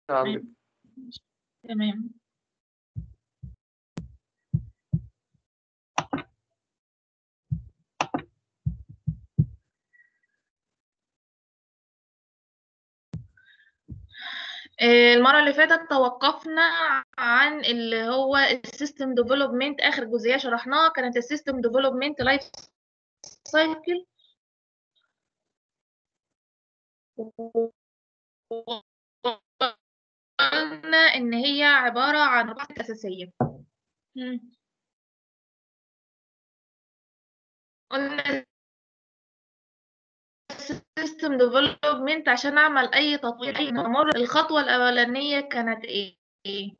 عندك تمام آه، المرة اللي فاتت توقفنا عن اللي هو السيستم ديفلوبمنت آخر جزئية شرحناها كانت السيستم ديفلوبمنت لايف سايكل قلنا إن هي عبارة عن أربعة أساسية مم. قلنا السيستم ديفلوبمنت عشان أعمل أي تطوير أي أمر الخطوة الأولانية كانت إيه؟ إيه؟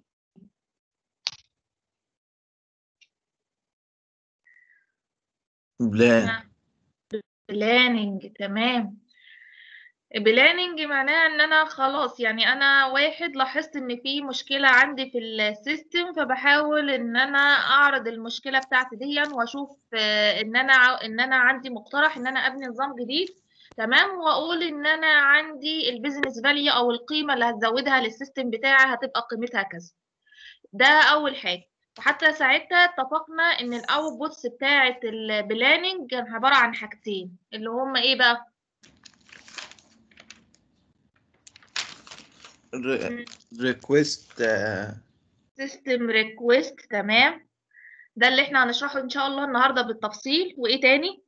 بلان بلاننج تمام بلاننج معناها ان انا خلاص يعني انا واحد لاحظت ان في مشكلة عندي في السيستم فبحاول ان انا اعرض المشكلة بتاعتي دي واشوف آه، ان انا ع- ان انا عندي مقترح ان انا ابني نظام جديد تمام واقول ان انا عندي البيزنس فاليو او القيمة اللي هتزودها للسيستم بتاعي هتبقى قيمتها كذا ده اول حاجة وحتى ساعتها اتفقنا ان الاوتبوتس بتاعة البلاننج كان عبارة عن حاجتين اللي هما ايه بقى ريكويست سيستم ريكويست تمام ده اللي احنا هنشرحه ان شاء الله النهارده بالتفصيل وايه تاني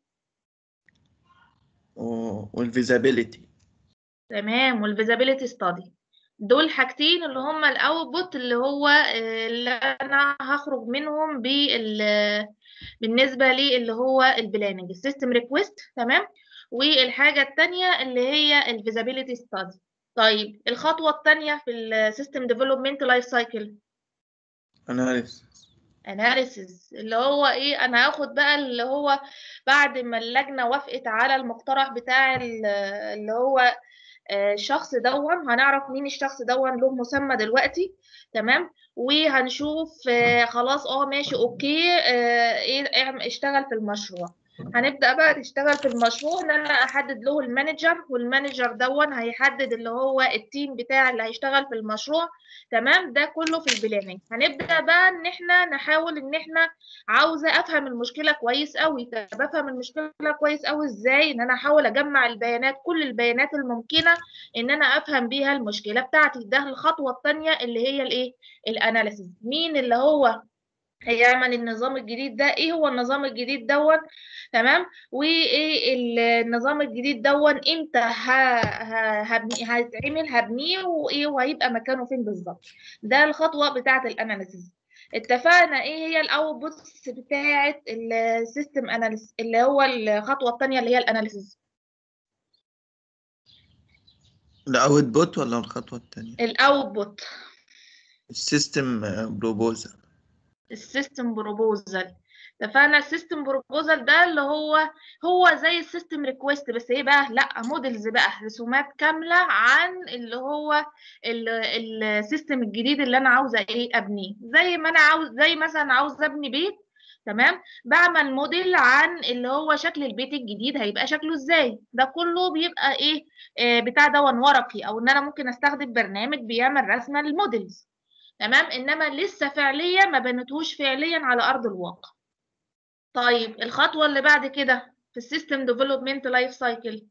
والفيزابيليتي تمام والفيزابيليتي ستادي دول حاجتين اللي هما الاوتبوت اللي هو آه، اللي انا هخرج منهم بال بالنسبه لي اللي هو البلاننج السيستم ريكويست تمام والحاجه التانية اللي هي الفيزابيليتي ستادي طيب الخطوه التانية في السيستم ديفلوبمنت لايف سايكل اناليسيس اناليسيز اللي هو ايه انا هاخد بقى اللي هو بعد ما اللجنه وافقت على المقترح بتاع ال- اللي هو آه، الشخص دون هنعرف مين الشخص دون له مسمى دلوقتي تمام وهنشوف آه، خلاص اه ماشي اوكي آه، ايه اعم- اشتغل في المشروع هنبدأ بقى نشتغل في المشروع ان انا احدد له المانجر والمانجر دون هيحدد اللي هو التيم بتاع اللي هيشتغل في المشروع تمام ده كله في البلاننج هنبدأ بقى ان احنا نحاول ان احنا عاوزة افهم المشكلة كويس قوي طب افهم المشكلة كويس قوي ازاي ان انا احاول اجمع البيانات كل البيانات الممكنة ان انا افهم بيها المشكلة بتاعتي ده الخطوة التانية اللي هي الايه الاناليسيس مين اللي هو هيعمل النظام الجديد ده ايه هو النظام الجديد دون تمام وايه ال- النظام الجديد دون امتى ه- ه- هبني هيتعمل هبنيه وايه وهيبقى مكانه فين بالظبط ده الخطوه بتاعه الاناليسيس اتفقنا ايه هي الاوتبوتس بتاعه السيستم اناليسيس اللي هو الخطوه الثانيه اللي هي الاناليسيس الاوت بوت ولا الخطوة التانية الاوتبوت السيستم بروبوزال السيستم بروبوزال اتفقنا السيستم بروبوزال ده اللي هو هو زي السيستم ريكويست بس ايه بقى لا موديلز بقى رسومات كامله عن اللي هو السيستم الجديد اللي انا عاوزه ايه ابنيه زي ما انا عاوز زي مثلا عاوز ابني بيت تمام بعمل موديل عن اللي هو شكل البيت الجديد هيبقى شكله ازاي ده كله بيبقى ايه آه بتاع دون ورقي او ان انا ممكن استخدم برنامج بيعمل رسمه للموديلز تمام انما لسه فعليا ما بنتهوش فعليا على ارض الواقع طيب الخطوه اللي بعد كده في السيستم ديفلوبمنت لايف سايكل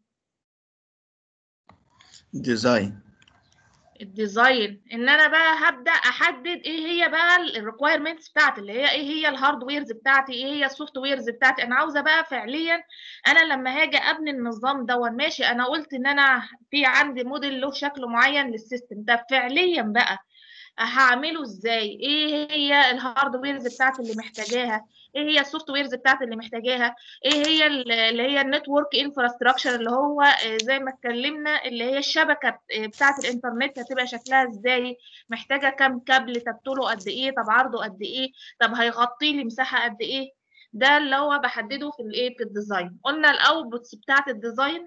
ديزاين الديزاين ان انا بقى هبدا احدد ايه هي بقى الريكويرمنتس بتاعتي اللي هي ايه هي الهاردويرز بتاعتي ايه هي السوفت ويرز بتاعتي انا عاوزه بقى فعليا انا لما هاجي ابني النظام دون ماشي انا قلت ان انا في عندي موديل له شكل معين للسيستم ده فعليا بقى هعمله ازاي ايه هي الهاردويرز بتاعتي اللي محتاجاها ايه هي السوفت ويرز بتاعتي اللي محتاجاها ايه هي ال- اللي هي النتورك انفراستراكشر اللي هو آه، زي ما اتكلمنا اللي هي الشبكه بت- آه، بتاعه الانترنت هتبقى شكلها ازاي محتاجه كام كابل طب طوله قد ايه طب عرضه قد ايه طب هيغطي لي مساحه قد ايه ده اللي هو بحدده في الايه في الديزاين قلنا الاوتبوتس بتاعه الديزاين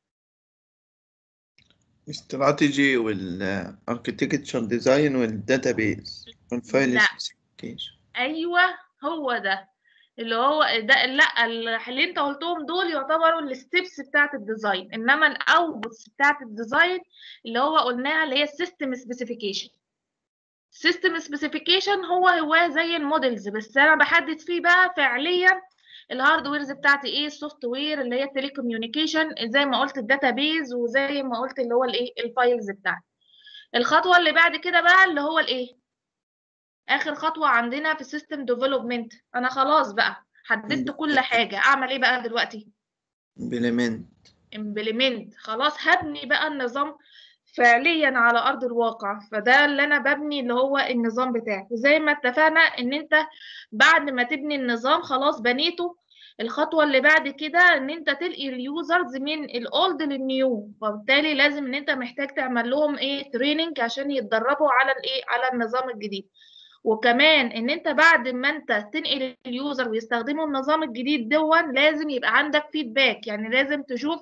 استراتيجي والاركتكتشر ديزاين والداتابيز والفايل لا. سبيسيفيكيشن ايوه هو ده اللي هو ده لا اللي انت قلتهم دول يعتبروا الستبس بتاعت الديزاين انما الاوتبوتس بتاعت الديزاين اللي هو قلناها اللي هي السيستم سبيسيفيكيشن سيستم سبيسيفيكيشن هو هو زي المودلز بس انا بحدد فيه بقى فعليا الهاردويرز بتاعتي ايه السوفت وير اللي هي التلي كوميونيكيشن زي ما قلت الداتابيز وزي ما قلت اللي هو الايه الفايلز بتاعتي الخطوه اللي بعد كده بقى اللي هو الايه اخر خطوه عندنا في السيستم ديفلوبمنت انا خلاص بقى حددت كل حاجه اعمل ايه بقى دلوقتي implement امبلمنت خلاص هبني بقى النظام فعليا على ارض الواقع فده اللي انا ببني اللي هو النظام بتاعي وزي ما اتفقنا ان انت بعد ما تبني النظام خلاص بنيته الخطوه اللي بعد كده ان انت تلقي اليوزرز من الاولد للنيو فبالتالي لازم ان انت محتاج تعمل لهم ايه تريننج عشان يتدربوا على الايه على النظام الجديد وكمان ان انت بعد ما انت تنقل اليوزر ويستخدموا النظام الجديد دون لازم يبقى عندك فيدباك يعني لازم تشوف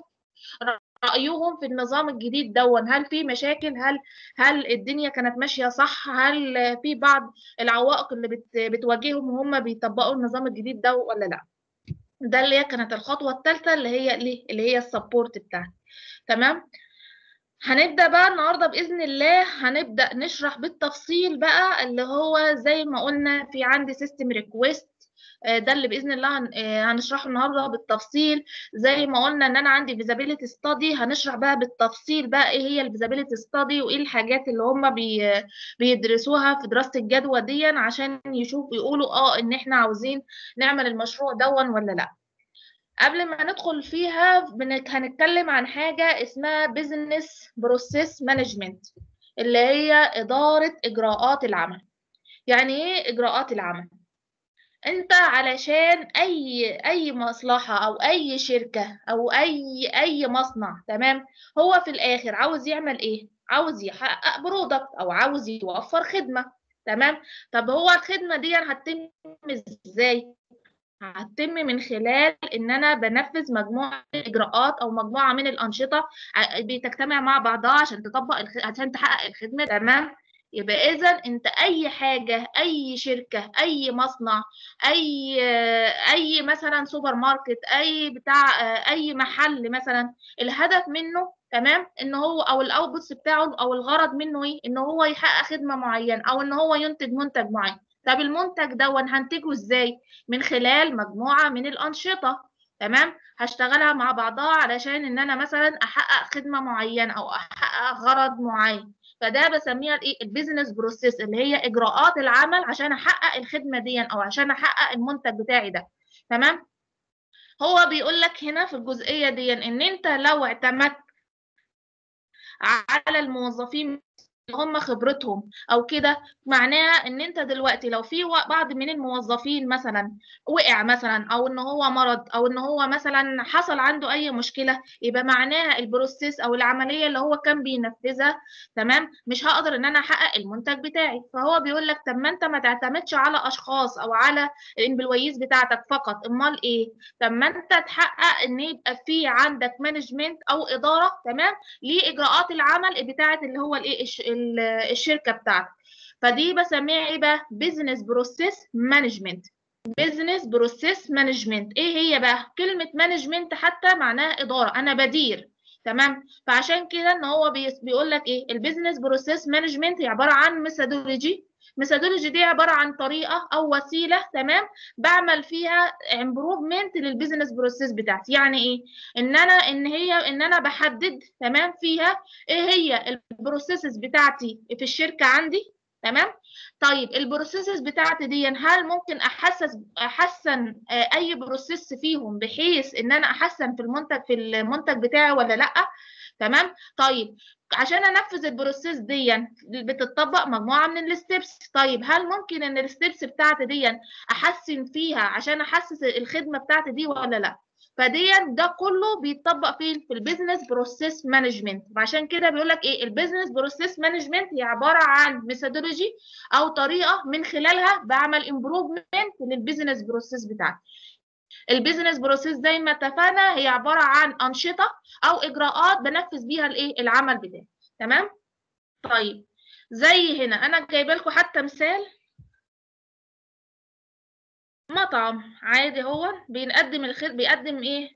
رأيهم في النظام الجديد دون هل في مشاكل هل هل الدنيا كانت ماشية صح هل في بعض العوائق اللي بت بتواجههم وهم بيطبقوا النظام الجديد ده ولا لا ده اللي هي كانت الخطوة الثالثة اللي هي اللي, اللي هي السبورت بتاعتي تمام هنبدأ بقى النهاردة بإذن الله هنبدأ نشرح بالتفصيل بقى اللي هو زي ما قلنا في عندي سيستم ريكويست ده اللي باذن الله هن- آه، هنشرحه النهارده بالتفصيل زي ما قلنا ان انا عندي فيزابيليتي ستادي هنشرح بقى بالتفصيل بقى ايه هي الفيزابيليتي ستادي وايه الحاجات اللي هم بي بيدرسوها في دراسه الجدوى دي عشان يشوفوا يقولوا اه ان احنا عاوزين نعمل المشروع دون ولا لا قبل ما ندخل فيها بن- هنتكلم عن حاجه اسمها بيزنس بروسيس مانجمنت اللي هي اداره اجراءات العمل يعني ايه اجراءات العمل انت علشان اي اي مصلحة او اي شركة او اي اي مصنع تمام هو في الاخر عاوز يعمل ايه عاوز يحقق برودكت او عاوز يوفر خدمة تمام طب هو الخدمة دي هتتم ازاي هتتم من خلال ان انا بنفذ مجموعه من الاجراءات او مجموعه من الانشطه ع- بتجتمع مع بعضها عشان تطبق الخ... عشان تحقق الخدمه تمام يبقى اذا انت اي حاجه اي شركه اي مصنع اي اي مثلا سوبر ماركت اي بتاع اي محل مثلا الهدف منه تمام ان هو او الاوتبوتس بتاعه او الغرض منه ايه ان هو يحقق خدمه معينه او ان هو ينتج منتج معين طب المنتج ده هنتجه ازاي من خلال مجموعة من الأنشطة تمام هشتغلها مع بعضها علشان إن أنا مثلا أحقق خدمة معينة أو أحقق غرض معين فده بسميها الإيه البيزنس بروسيس اللي هي إجراءات العمل عشان أحقق الخدمة دي أو عشان أحقق المنتج بتاعي ده تمام هو بيقول لك هنا في الجزئية دي إن أنت لو اعتمدت على الموظفين اللي هم خبرتهم او كده معناها ان انت دلوقتي لو في وا- بعض من الموظفين مثلا وقع مثلا او ان هو مرض او ان هو مثلا حصل عنده اي مشكله يبقى معناها البروسيس او العمليه اللي هو كان بينفذها تمام مش هقدر ان انا احقق المنتج بتاعي فهو بيقول لك طب ما انت ما تعتمدش على اشخاص او على الامبلويز بتاعتك فقط امال ايه طب ما انت تحقق ان يبقى في عندك مانجمنت او اداره تمام لاجراءات العمل بتاعه اللي هو الايه الش- ال- الشركه بتاعتك فدي بسميها ايه بقى بزنس بروسيس مانجمنت بزنس بروسيس مانجمنت ايه هي بقى كلمه مانجمنت حتى معناها اداره انا بدير تمام فعشان كده ان هو بيس- بيقول لك ايه البيزنس بروسيس مانجمنت هي عباره عن ميثودولوجي ميثودولوجي دي عباره عن طريقه او وسيله تمام بعمل فيها امبروفمنت للبيزنس بروسيس بتاعتي يعني ايه ان انا ان هي ان انا بحدد تمام فيها ايه هي البروسيسز بتاعتي في الشركه عندي تمام طيب البروسيسز بتاعتي دي هل ممكن احسس احسن آه، اي بروسيس فيهم بحيث ان انا احسن في المنتج في المنتج بتاعي ولا لا تمام طيب عشان انفذ البروسيس دي بتطبق مجموعه من الستبس طيب هل ممكن ان الستبس بتاعتي دي احسن فيها عشان احسس الخدمه بتاعتي دي ولا لا فدي ده كله بيتطبق فين في البيزنس بروسيس مانجمنت وعشان كده بيقول لك ايه البيزنس بروسيس مانجمنت هي عباره عن ميثودولوجي او طريقه من خلالها بعمل امبروفمنت للبيزنس بروسيس بتاعتي البيزنس بروسيس زي ما اتفقنا هي عباره عن انشطه او اجراءات بنفذ بيها الايه العمل بتاعي تمام طيب زي هنا انا جايبه لكم حتى مثال مطعم عادي هو بيقدم الخير بيقدم ايه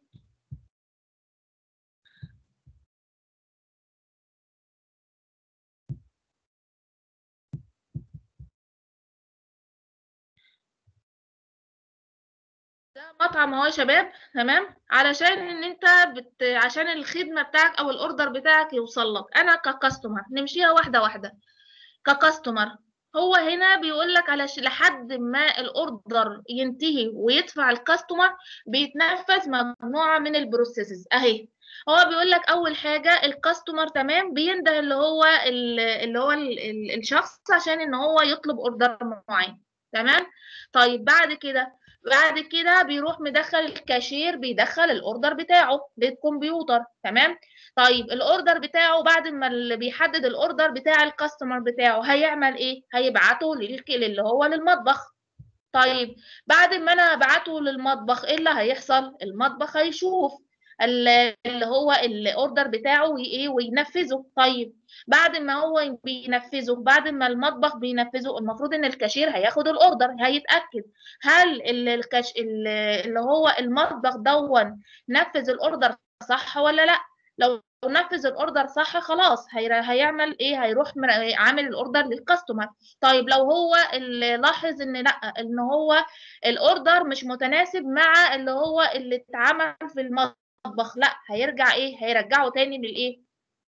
ده مطعم اهو يا شباب تمام علشان ان انت بت... عشان الخدمه بتاعك او الاوردر بتاعك يوصل لك انا ككاستمر نمشيها واحده واحده ككاستمر هو هنا بيقول لك على ش... لحد ما الاوردر ينتهي ويدفع الكاستمر بيتنفذ مجموعه من البروسيسز اهي هو بيقول لك اول حاجه الكاستمر تمام بينده اللي هو ال... اللي هو ال... ال... الشخص عشان ان هو يطلب اوردر معين تمام طيب بعد كده بعد كده بيروح مدخل الكاشير بيدخل الاوردر بتاعه للكمبيوتر تمام طيب الاوردر بتاعه بعد ما اللي بيحدد الاوردر بتاع الكاستمر بتاعه هيعمل ايه هيبعته للكل اللي هو للمطبخ طيب بعد ما انا ابعته للمطبخ ايه اللي هيحصل المطبخ هيشوف اللي هو الاوردر بتاعه وايه وينفذه طيب بعد ما هو بينفذه بعد ما المطبخ بينفذه المفروض ان الكاشير هياخد الاوردر هيتاكد هل الكاش اللي هو المطبخ دون نفذ الاوردر صح ولا لا لو نفذ الاوردر صح خلاص هيعمل ايه هيروح عامل الاوردر للكاستمر طيب لو هو اللي لاحظ ان لا ان هو الاوردر مش متناسب مع اللي هو اللي اتعمل في المطبخ لا هيرجع ايه هيرجعه تاني للايه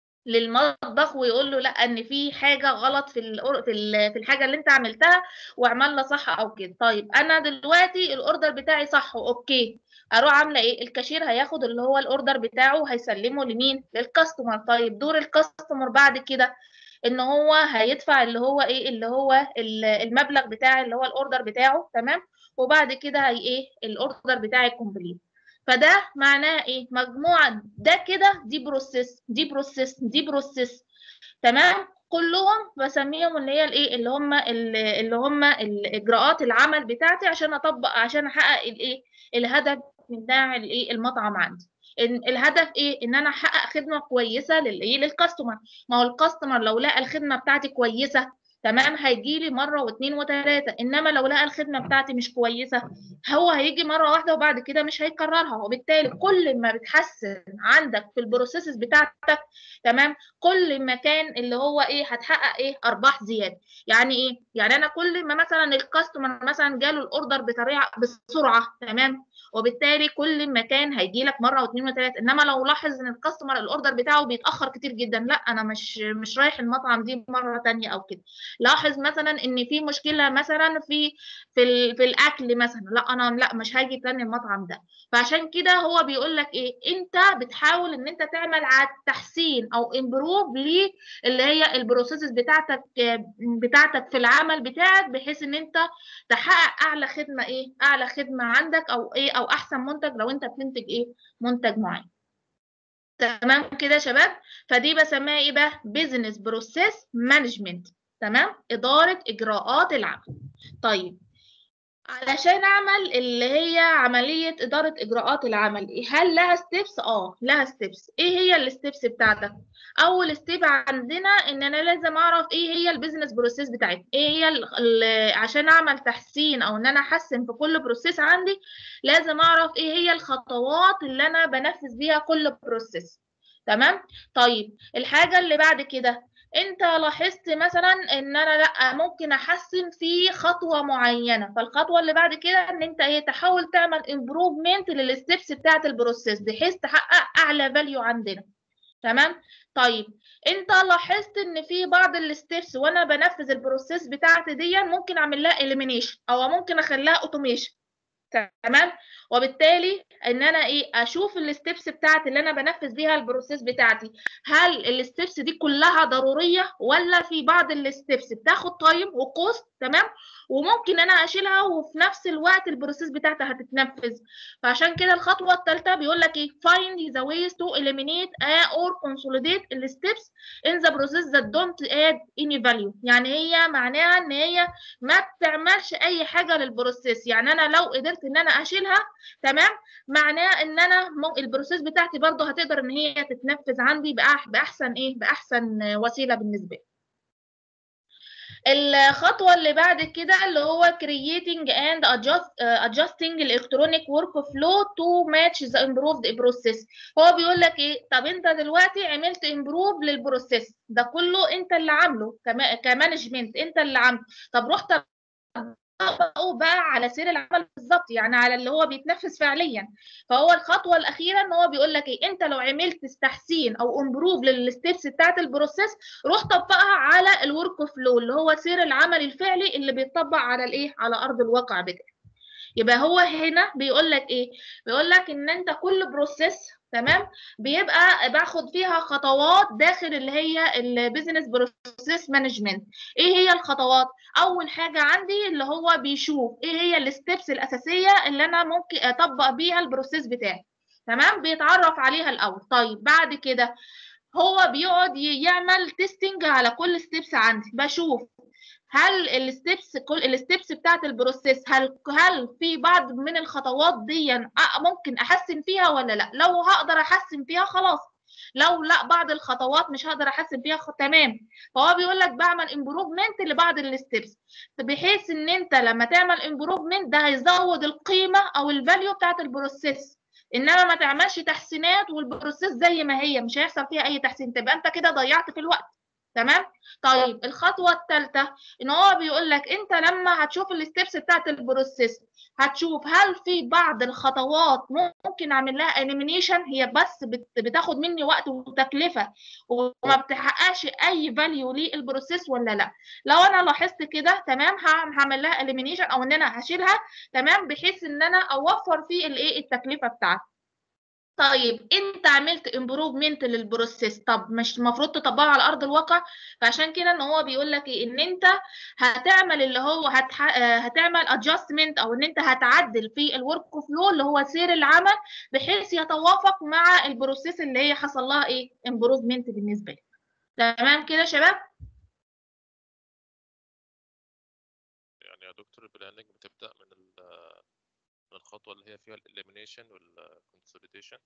للمطبخ ويقول له لا ان في حاجه غلط في في في الحاجه اللي انت عملتها وعملنا صح او كده طيب انا دلوقتي الاوردر بتاعي صح اوكي اروح عامله ايه الكاشير هياخد اللي هو الاوردر بتاعه هيسلمه لمين للكاستمر طيب دور الكاستمر بعد كده ان هو هيدفع اللي هو ايه اللي هو المبلغ بتاع اللي هو الاوردر بتاعه تمام وبعد كده هي ايه الاوردر بتاعي كومبليت فده معناه ايه مجموعه ده كده دي بروسيس دي بروسيس دي بروسيس تمام كلهم بسميهم اللي هي الايه اللي هم اللي هم الاجراءات العمل بتاعتي عشان اطبق عشان احقق الايه الهدف بتاع الايه المطعم عندي إن الهدف ايه ان انا احقق خدمه كويسه للايه للكاستمر ما هو الكاستمر لو لقى الخدمه بتاعتي كويسه تمام هيجي لي مره واثنين وثلاثه انما لو لقى الخدمه بتاعتي مش كويسه هو هيجي مره واحده وبعد كده مش هيكررها وبالتالي كل ما بتحسن عندك في البروسيسز بتاعتك تمام كل ما كان اللي هو ايه هتحقق ايه ارباح زياده يعني ايه يعني انا كل ما مثلا الكاستمر مثلا جاله الاوردر بطريقه بسرعه تمام وبالتالي كل ما كان هيجي لك مره واثنين وثلاثه انما لو لاحظ ان الكاستمر الاوردر بتاعه بيتاخر كتير جدا لا انا مش مش رايح المطعم دي مره ثانيه او كده لاحظ مثلا ان في مشكله مثلا في في, في الاكل مثلا لا انا لا مش هاجي تاني المطعم ده فعشان كده هو بيقول لك ايه انت بتحاول ان انت تعمل على تحسين او امبروف ليه اللي هي البروسيسز بتاعتك بتاعتك في العمل بتاعك بحيث ان انت تحقق اعلى خدمه ايه اعلى خدمه عندك او ايه او احسن منتج لو انت بتنتج ايه منتج معين تمام كده يا شباب فدي بسميها ايه بقى بيزنس بروسيس مانجمنت تمام اداره اجراءات العمل طيب علشان اعمل اللي هي عمليه اداره اجراءات العمل هل لها ستيبس اه لها ستيبس ايه هي الستيبس بتاعتك اول ستيب عندنا ان انا لازم اعرف ايه هي البيزنس بروسيس بتاعتي ايه هي ال ال عشان اعمل تحسين او ان انا احسن في كل بروسيس عندي لازم اعرف ايه هي الخطوات اللي انا بنفذ بيها كل بروسيس تمام طيب الحاجه اللي بعد كده انت لاحظت مثلا ان انا لا ممكن احسن في خطوه معينه فالخطوه اللي بعد كده ان انت ايه تحاول تعمل امبروفمنت للستبس بتاعه البروسيس بحيث تحقق اعلى فاليو عندنا تمام طيب انت لاحظت ان في بعض الستبس وانا بنفذ البروسيس بتاعتي دي ممكن اعمل لها اليمينيشن او ممكن اخليها اوتوميشن تمام وبالتالي ان انا ايه اشوف الستبس بتاعتي اللي انا بنفذ بيها البروسيس بتاعتي هل الستبس دي كلها ضروريه ولا في بعض الستبس بتاخد تايم وكوست تمام وممكن انا اشيلها وفي نفس الوقت البروسيس بتاعتي هتتنفذ فعشان كده الخطوه الثالثه بيقول لك ايه find the ways to eliminate or consolidate the steps in the process that don't add any value يعني هي معناها ان هي ما بتعملش اي حاجه للبروسيس يعني انا لو قدرت ان انا اشيلها تمام معناه ان انا البروسيس بتاعتي برضو هتقدر ان هي تتنفذ عندي باحسن ايه باحسن وسيله بالنسبه لي الخطوة اللي بعد كده اللي هو creating and adjust, uh, adjusting electronic workflow to match the improved process هو بيقول لك ايه طب انت دلوقتي عملت improve للبروسيس ده كله انت اللي عامله كما كمانجمنت انت اللي عامله طب رحت طبقوا بقى على سير العمل بالظبط يعني على اللي هو بيتنفذ فعليا فهو الخطوه الاخيره ان هو بيقول لك ايه انت لو عملت تحسين او امبروف للستبس بتاعت البروسيس روح طبقها على الورك فلو اللي هو سير العمل الفعلي اللي بيتطبق على الايه على ارض الواقع بتاعك يبقى هو هنا بيقول لك ايه بيقول لك ان انت كل بروسيس تمام بيبقى باخد فيها خطوات داخل اللي هي البيزنس بروسيس مانجمنت ايه هي الخطوات اول حاجه عندي اللي هو بيشوف ايه هي الستبس الاساسيه اللي انا ممكن اطبق بيها البروسيس بتاعي تمام بيتعرف عليها الاول طيب بعد كده هو بيقعد يعمل تيستنج على كل ستيبس عندي بشوف هل الستبس كل الستبس بتاعت البروسيس هل هل في بعض من الخطوات دي ممكن احسن فيها ولا لا لو هقدر احسن فيها خلاص لو لا بعض الخطوات مش هقدر احسن فيها خ... تمام فهو بيقول لك بعمل امبروفمنت لبعض الستبس بحيث ان انت لما تعمل امبروفمنت ده هيزود القيمه او الفاليو بتاعت البروسيس انما ما تعملش تحسينات والبروسيس زي ما هي مش هيحصل فيها اي تحسين تبقى انت كده ضيعت في الوقت تمام طيب الخطوه الثالثه ان هو بيقول لك انت لما هتشوف الستبس بتاعت البروسيس هتشوف هل في بعض الخطوات ممكن اعمل لها اليمينيشن هي بس بتاخد مني وقت وتكلفه وما بتحققش اي فاليو للبروسيس ولا لا لو انا لاحظت كده تمام هعمل لها اليمينيشن او ان انا هشيلها تمام بحيث ان انا اوفر في الايه التكلفه بتاعتي طيب انت عملت امبروفمنت للبروسيس طب مش المفروض تطبقها على ارض الواقع فعشان كده ان هو بيقول لك ايه ان انت هتعمل اللي هو هتح... هتعمل ادجستمنت او ان انت هتعدل في الورك فلو اللي هو سير العمل بحيث يتوافق مع البروسيس اللي هي حصل لها ايه امبروفمنت بالنسبه لك تمام كده يا شباب يعني يا دكتور البلاننج بتبدا من من الخطوه اللي هي فيها الاليمينيشن والكونسوليديشن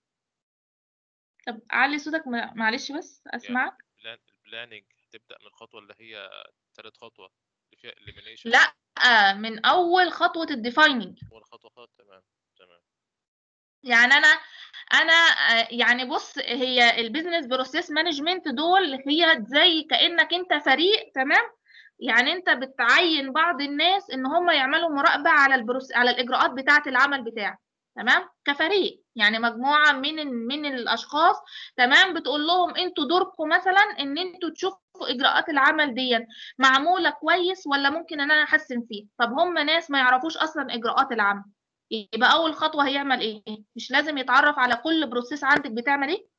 طب علي صوتك معلش بس اسمعك يعني البلاننج تبدا من الخطوه اللي هي ثالث خطوه اللي فيها الاليمينيشن لا من اول خطوه الديفايننج اول خطوه خلاص تمام تمام يعني انا انا يعني بص هي البيزنس بروسيس مانجمنت دول هي زي كانك انت فريق تمام يعني انت بتعين بعض الناس ان هم يعملوا مراقبه على البروس على الاجراءات بتاعه العمل بتاعك تمام كفريق يعني مجموعه من من الاشخاص تمام بتقول لهم انتوا دوركم مثلا ان انتوا تشوفوا اجراءات العمل دي معموله كويس ولا ممكن ان انا احسن فيه طب هم ناس ما يعرفوش اصلا اجراءات العمل يبقى اول خطوه هيعمل ايه مش لازم يتعرف على كل بروسيس عندك بتعمل ايه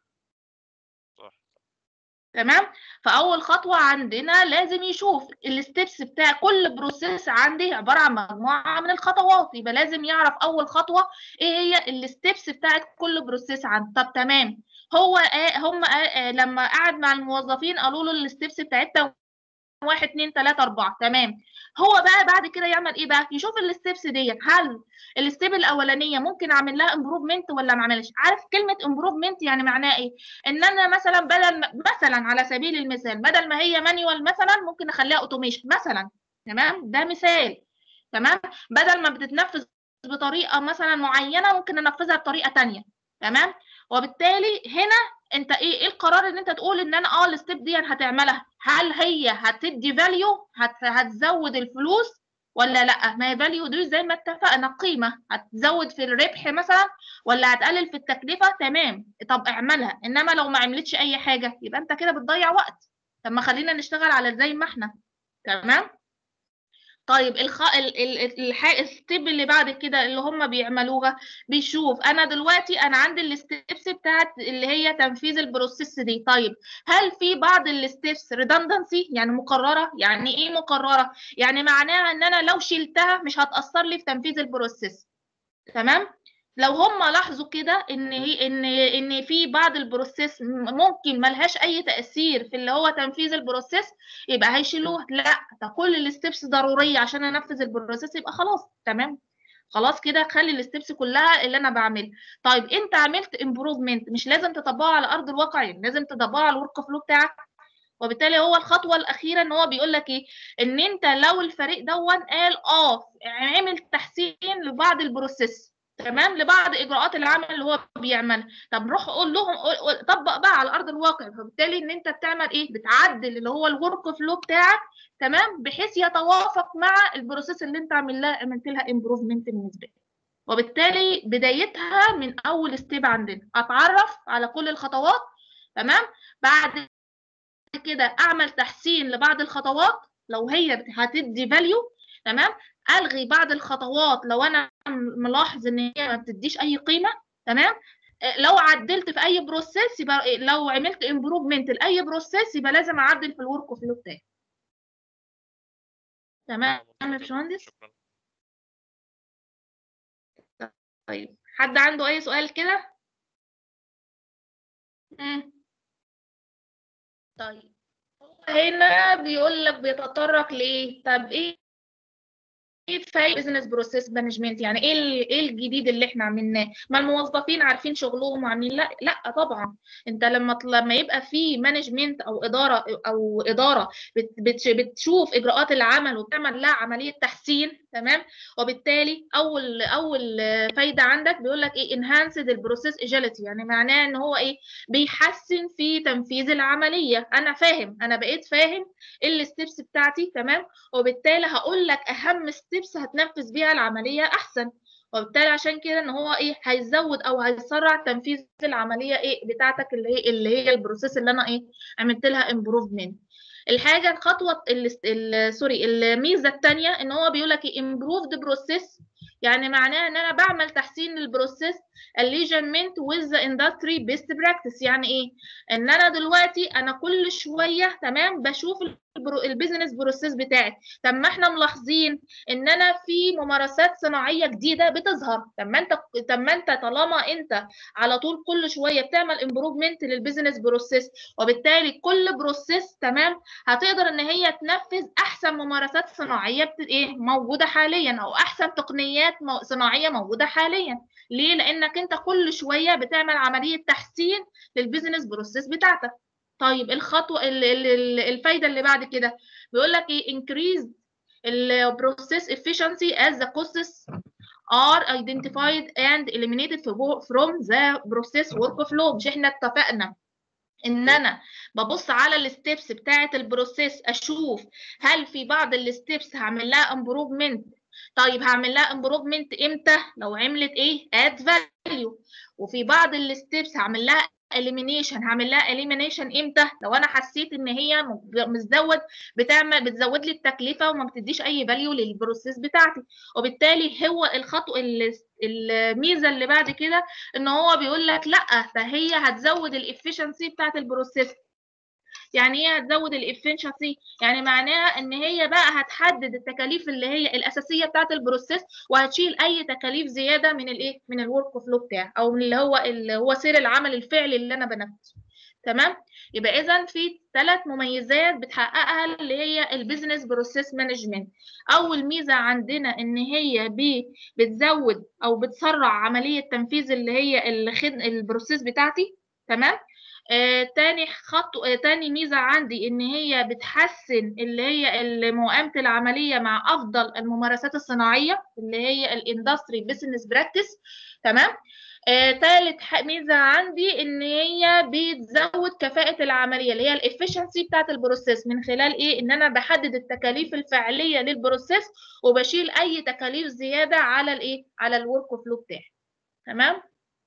صح تمام فاول خطوه عندنا لازم يشوف الستبس بتاع كل بروسيس عندي عباره عن مجموعه من الخطوات يبقى لازم يعرف اول خطوه ايه هي الستبس بتاعت كل بروسيس عندي طب تمام هو آه هم آه لما قعد مع الموظفين قالوا له الستبس بتاعتنا واحد اتنين تلاته اربعه تمام هو بقى بعد كده يعمل ايه بقى يشوف الستبس ديت هل الستيب الاولانيه ممكن اعمل لها امبروفمنت ولا ما اعملش عارف كلمه امبروفمنت يعني معناها ايه ان انا مثلا بدل مثلا على سبيل المثال بدل ما هي مانيوال مثلا ممكن اخليها اوتوميشن مثلا تمام ده مثال تمام بدل ما بتتنفذ بطريقه مثلا معينه ممكن انفذها بطريقه ثانيه تمام وبالتالي هنا انت ايه ايه القرار ان انت تقول ان انا اه الستيب دي هتعملها هل هي هتدي فاليو هت هتزود الفلوس ولا لا ما هي فاليو دي زي ما اتفقنا قيمه هتزود في الربح مثلا ولا هتقلل في التكلفه تمام طب اعملها انما لو ما عملتش اي حاجه يبقى انت كده بتضيع وقت طب ما خلينا نشتغل على زي ما احنا تمام طيب الخ... ال... ال... الح... الستيب اللي بعد كده اللي هم بيعملوها بيشوف انا دلوقتي انا عندي الستبس بتاعت اللي هي تنفيذ البروسيس دي طيب هل في بعض الستبس ريدندنسي يعني مكرره يعني ايه مكرره يعني معناها ان انا لو شلتها مش هتاثر لي في تنفيذ البروسيس تمام لو هم لاحظوا كده ان هي ان ان في بعض البروسيس ممكن ملهاش اي تاثير في اللي هو تنفيذ البروسيس يبقى هيشيلوه لا ده كل الستبس ضروريه عشان انفذ البروسيس يبقى خلاص تمام خلاص كده خلي الستبس كلها اللي انا بعملها طيب انت عملت امبروفمنت مش لازم تطبقه على ارض الواقع يعني لازم تطبقه على الورك فلو بتاعك وبالتالي هو الخطوه الاخيره ان هو بيقول لك ايه ان انت لو الفريق دون قال اه عمل تحسين لبعض البروسيس تمام لبعض اجراءات العمل اللي هو بيعملها طب روح قول لهم قول- قول- طبق بقى على ارض الواقع فبالتالي ان انت بتعمل ايه بتعدل اللي هو الورك فلو بتاعك تمام بحيث يتوافق مع البروسيس اللي انت عامل لها عملت لها امبروفمنت بالنسبه لك وبالتالي بدايتها من اول ستيب عندنا اتعرف على كل الخطوات تمام بعد كده اعمل تحسين لبعض الخطوات لو هي هتدي فاليو تمام الغي بعض الخطوات لو انا ملاحظ ان هي ما بتديش اي قيمه تمام آه، لو عدلت في اي بروسيس يبقى لو عملت امبروفمنت لاي بروسيس يبقى لازم اعدل في الورك فلو بتاعي تمام آه، يا ممتاز جداً. باشمهندس شكرا طيب حد عنده اي سؤال كده مم. طيب هنا بيقول لك بيتطرق لايه طب ايه ايه فايده بزنس بروسيس مانجمنت يعني ايه ال- ايه الجديد اللي احنا عملناه ما الموظفين عارفين شغلهم وعاملين لا لا طبعا انت لما ط- لما يبقى في مانجمنت او اداره او اداره بت بت بتشوف اجراءات العمل وبتعمل لها عمليه تحسين تمام وبالتالي اول اول فايده عندك بيقول لك ايه انهانسد البروسيس اجيليتي يعني معناه ان هو ايه بيحسن في تنفيذ العمليه انا فاهم انا بقيت فاهم ايه الستبس بتاعتي تمام وبالتالي هقول لك اهم ستيبس هتنفذ بيها العمليه احسن وبالتالي عشان كده ان هو ايه هيزود او هيسرع تنفيذ العمليه ايه بتاعتك اللي هي اللي هي البروسيس اللي انا ايه عملت لها امبروفمنت الحاجه الخطوه ال- ال- سوري الميزه الثانيه ان هو بيقول لك امبروفد بروسيس يعني معناه ان انا بعمل تحسين للبروسيس الليجمنت with the industry best practice يعني ايه ان انا دلوقتي انا كل شويه تمام بشوف البرو- البيزنس بروسيس بتاعي طب ما احنا ملاحظين ان انا في ممارسات صناعيه جديده بتظهر طب ما انت طب ما انت طالما انت على طول كل شويه بتعمل امبروفمنت للبيزنس بروسيس وبالتالي كل بروسيس تمام هتقدر ان هي تنفذ احسن ممارسات صناعيه بت... ايه موجوده حاليا او احسن تقنيات مو... صناعيه موجوده حاليا ليه لانك انت كل شويه بتعمل عمليه تحسين للبيزنس بروسيس بتاعتك طيب الخطوه ال- ال- ال- الفايده اللي بعد كده بيقول لك ايه increase ال process efficiency as the costs are identified and eliminated from the process workflow مش احنا اتفقنا ان انا ببص على الستبس بتاعه البروسيس اشوف هل في بعض الستبس هعمل لها امبروفمنت طيب هعمل لها امبروفمنت امتى لو عملت ايه اد فاليو وفي بعض الستبس هعمل لها elimination هعمل لها elimination امتى لو انا حسيت ان هي مزود بتعمل بتزود لي التكلفه وما بتديش اي فاليو للبروسيس بتاعتي وبالتالي هو الخطوه ال- الميزه اللي بعد كده ان هو بيقول لك لا فهي هتزود الافشنسي بتاعت البروسيس يعني ايه هتزود الافشنسي يعني معناها ان هي بقى هتحدد التكاليف اللي هي الاساسيه بتاعت البروسيس وهتشيل اي تكاليف زياده من الايه من الورك فلو بتاعي او من اللي هو اللي هو سير العمل الفعلي اللي انا بنفذه تمام يبقى اذا في ثلاث مميزات بتحققها اللي هي البيزنس بروسيس مانجمنت اول ميزه عندنا ان هي بي بتزود او بتسرع عمليه تنفيذ اللي هي الخد... البروسيس بتاعتي تمام آه، تاني خط آه، تاني ميزة عندي إن هي بتحسن اللي هي مقاومة العملية مع أفضل الممارسات الصناعية اللي هي الاندستري بيزنس براكتس تمام آه، تالت ح- ميزة عندي إن هي بتزود كفاءة العملية اللي هي الافشنسي بتاعت البروسيس من خلال إيه إن أنا بحدد التكاليف الفعلية للبروسيس وبشيل أي تكاليف زيادة على الإيه على الورك فلو بتاعي تمام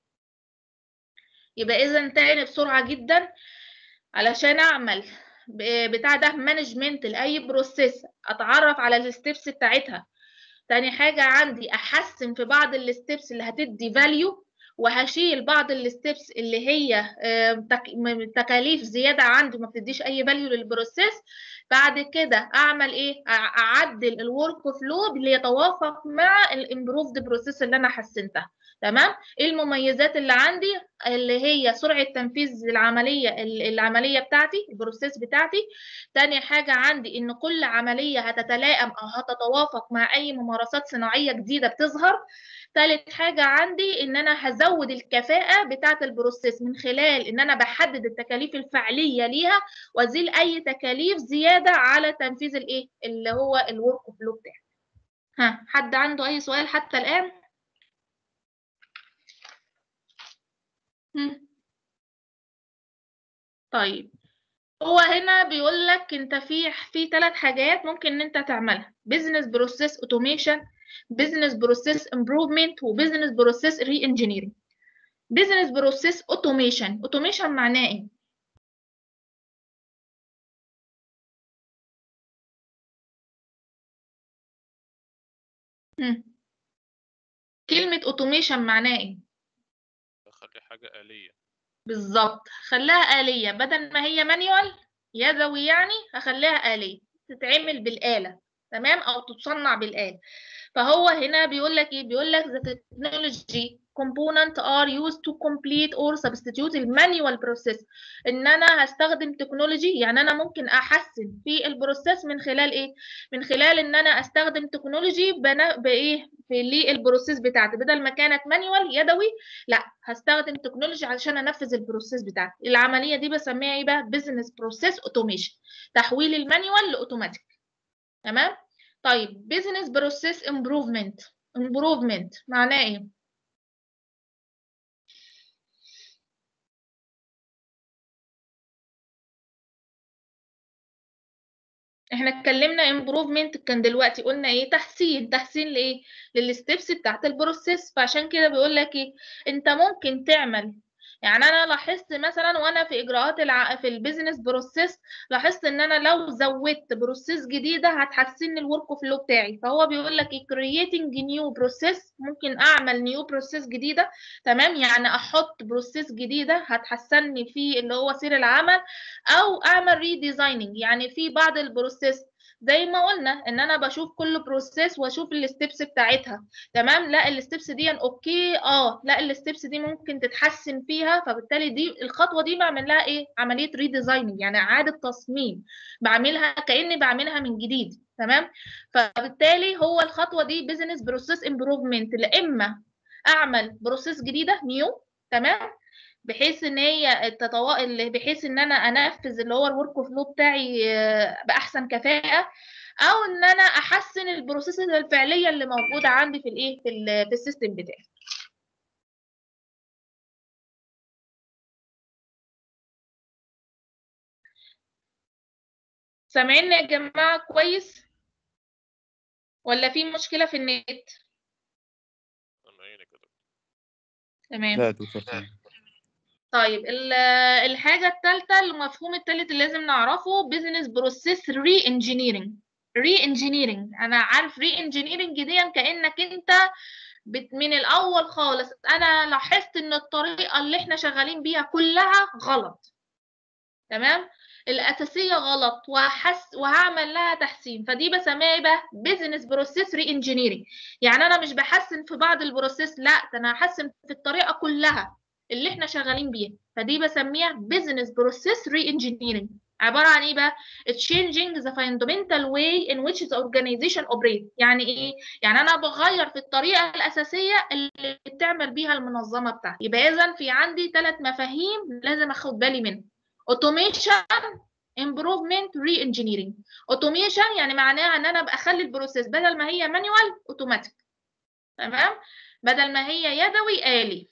يبقى اذا تاني بسرعه جدا علشان اعمل ب- بتاع ده مانجمنت لاي بروسيس اتعرف على الستبس بتاعتها تاني حاجه عندي احسن في بعض الستبس اللي هتدي فاليو وهشيل بعض الستبس اللي هي آه، تك- م- تكاليف زياده عندي ما بتديش اي فاليو للبروسيس بعد كده اعمل ايه أع- اعدل الورك فلو اللي يتوافق مع الامبروفد بروسيس اللي انا حسنتها تمام ايه المميزات اللي عندي اللي هي سرعة تنفيذ العملية العملية بتاعتي البروسيس بتاعتي تاني حاجة عندي ان كل عملية هتتلائم او هتتوافق مع اي ممارسات صناعية جديدة بتظهر تالت حاجة عندي ان انا هزود الكفاءة بتاعة البروسيس من خلال ان انا بحدد التكاليف الفعلية ليها وازيل اي تكاليف زيادة على تنفيذ الايه اللي هو الورك فلو بتاعي ها حد عنده اي سؤال حتى الان هم. طيب هو هنا بيقول لك انت في في ثلاث حاجات ممكن ان انت تعملها بزنس بروسيس اوتوميشن بزنس بروسيس امبروفمنت وبزنس بروسيس ري انجينيرنج بزنس بروسيس اوتوميشن اوتوميشن معناه ايه هم. كلمة اوتوميشن معناه ايه اخلي حاجه آلية بالظبط خليها آلية بدل ما هي مانيوال يدوي يعني هخليها آلية تتعمل بالآلة تمام أو تتصنع بالآلة فهو هنا بيقول لك إيه بيقول لك the technology component are used to complete or substitute المانيوال process إن أنا هستخدم تكنولوجي يعني أنا ممكن أحسن في البروسيس من خلال إيه من خلال إن أنا أستخدم تكنولوجي بنا بإيه في للبروسيس بتاعتي بدل ما كانت مانيوال يدوي لا هستخدم تكنولوجي علشان انفذ البروسيس بتاعتي العمليه دي بسميها ايه بقى بزنس بروسيس اوتوميشن تحويل المانيوال لاوتوماتيك تمام طيب بزنس بروسيس امبروفمنت امبروفمنت معناه ايه احنا اتكلمنا امبروفمنت كان دلوقتي قلنا ايه تحسين تحسين لايه للستبس بتاعت البروسيس فعشان كده بيقول لك ايه انت ممكن تعمل يعني انا لاحظت مثلا وانا في اجراءات الع... في البيزنس بروسيس لاحظت ان انا لو زودت بروسيس جديده هتحسن لي الورك فلو بتاعي فهو بيقول لك كرييتنج نيو بروسيس ممكن اعمل نيو بروسيس جديده تمام يعني احط بروسيس جديده هتحسن لي في اللي هو سير العمل او اعمل ريديزايننج يعني في بعض البروسيس زي ما قلنا ان انا بشوف كل بروسيس واشوف الستبس بتاعتها تمام لا الستبس دي اوكي اه لا الستبس دي ممكن تتحسن فيها فبالتالي دي الخطوه دي بعمل لها ايه عمليه ريديزايننج يعني اعاده تصميم بعملها كاني بعملها من جديد تمام فبالتالي هو الخطوه دي بزنس بروسيس امبروفمنت لا اما اعمل بروسيس جديده نيو تمام بحيث ان هي التطو... بحيث ان انا انفذ اللي هو الورك فلو بتاعي باحسن كفاءه او ان انا احسن البروسيس الفعليه اللي موجوده عندي في الايه في, ال... في السيستم بتاعي سامعين يا جماعه كويس ولا في مشكله في النت سامعينك يا دكتور تمام لا دكتور تمام طيب ال- الحاجة الثالثة المفهوم الثالث اللي لازم نعرفه business process re-engineering re-engineering أنا عارف re-engineering دي كأنك أنت بت- من الأول خالص أنا لاحظت إن الطريقة اللي إحنا شغالين بيها كلها غلط تمام الأساسية غلط وهحس وهعمل لها تحسين فدي بسميها ايه بقى business process re-engineering يعني أنا مش بحسن في بعض البروسيس لا ده أنا هحسن في الطريقة كلها اللي احنا شغالين بيها فدي بسميها business process re-engineering عبارة عن ايه بقى changing the fundamental way in which the organization operate يعني ايه يعني انا بغير في الطريقة الأساسية اللي بتعمل بيها المنظمة بتاعتي يبقى اذا في عندي ثلاث مفاهيم لازم اخد بالي منها automation improvement re-engineering automation يعني معناها ان انا بخلي البروسيس بدل ما هي manual اوتوماتيك تمام بدل ما هي يدوي آلي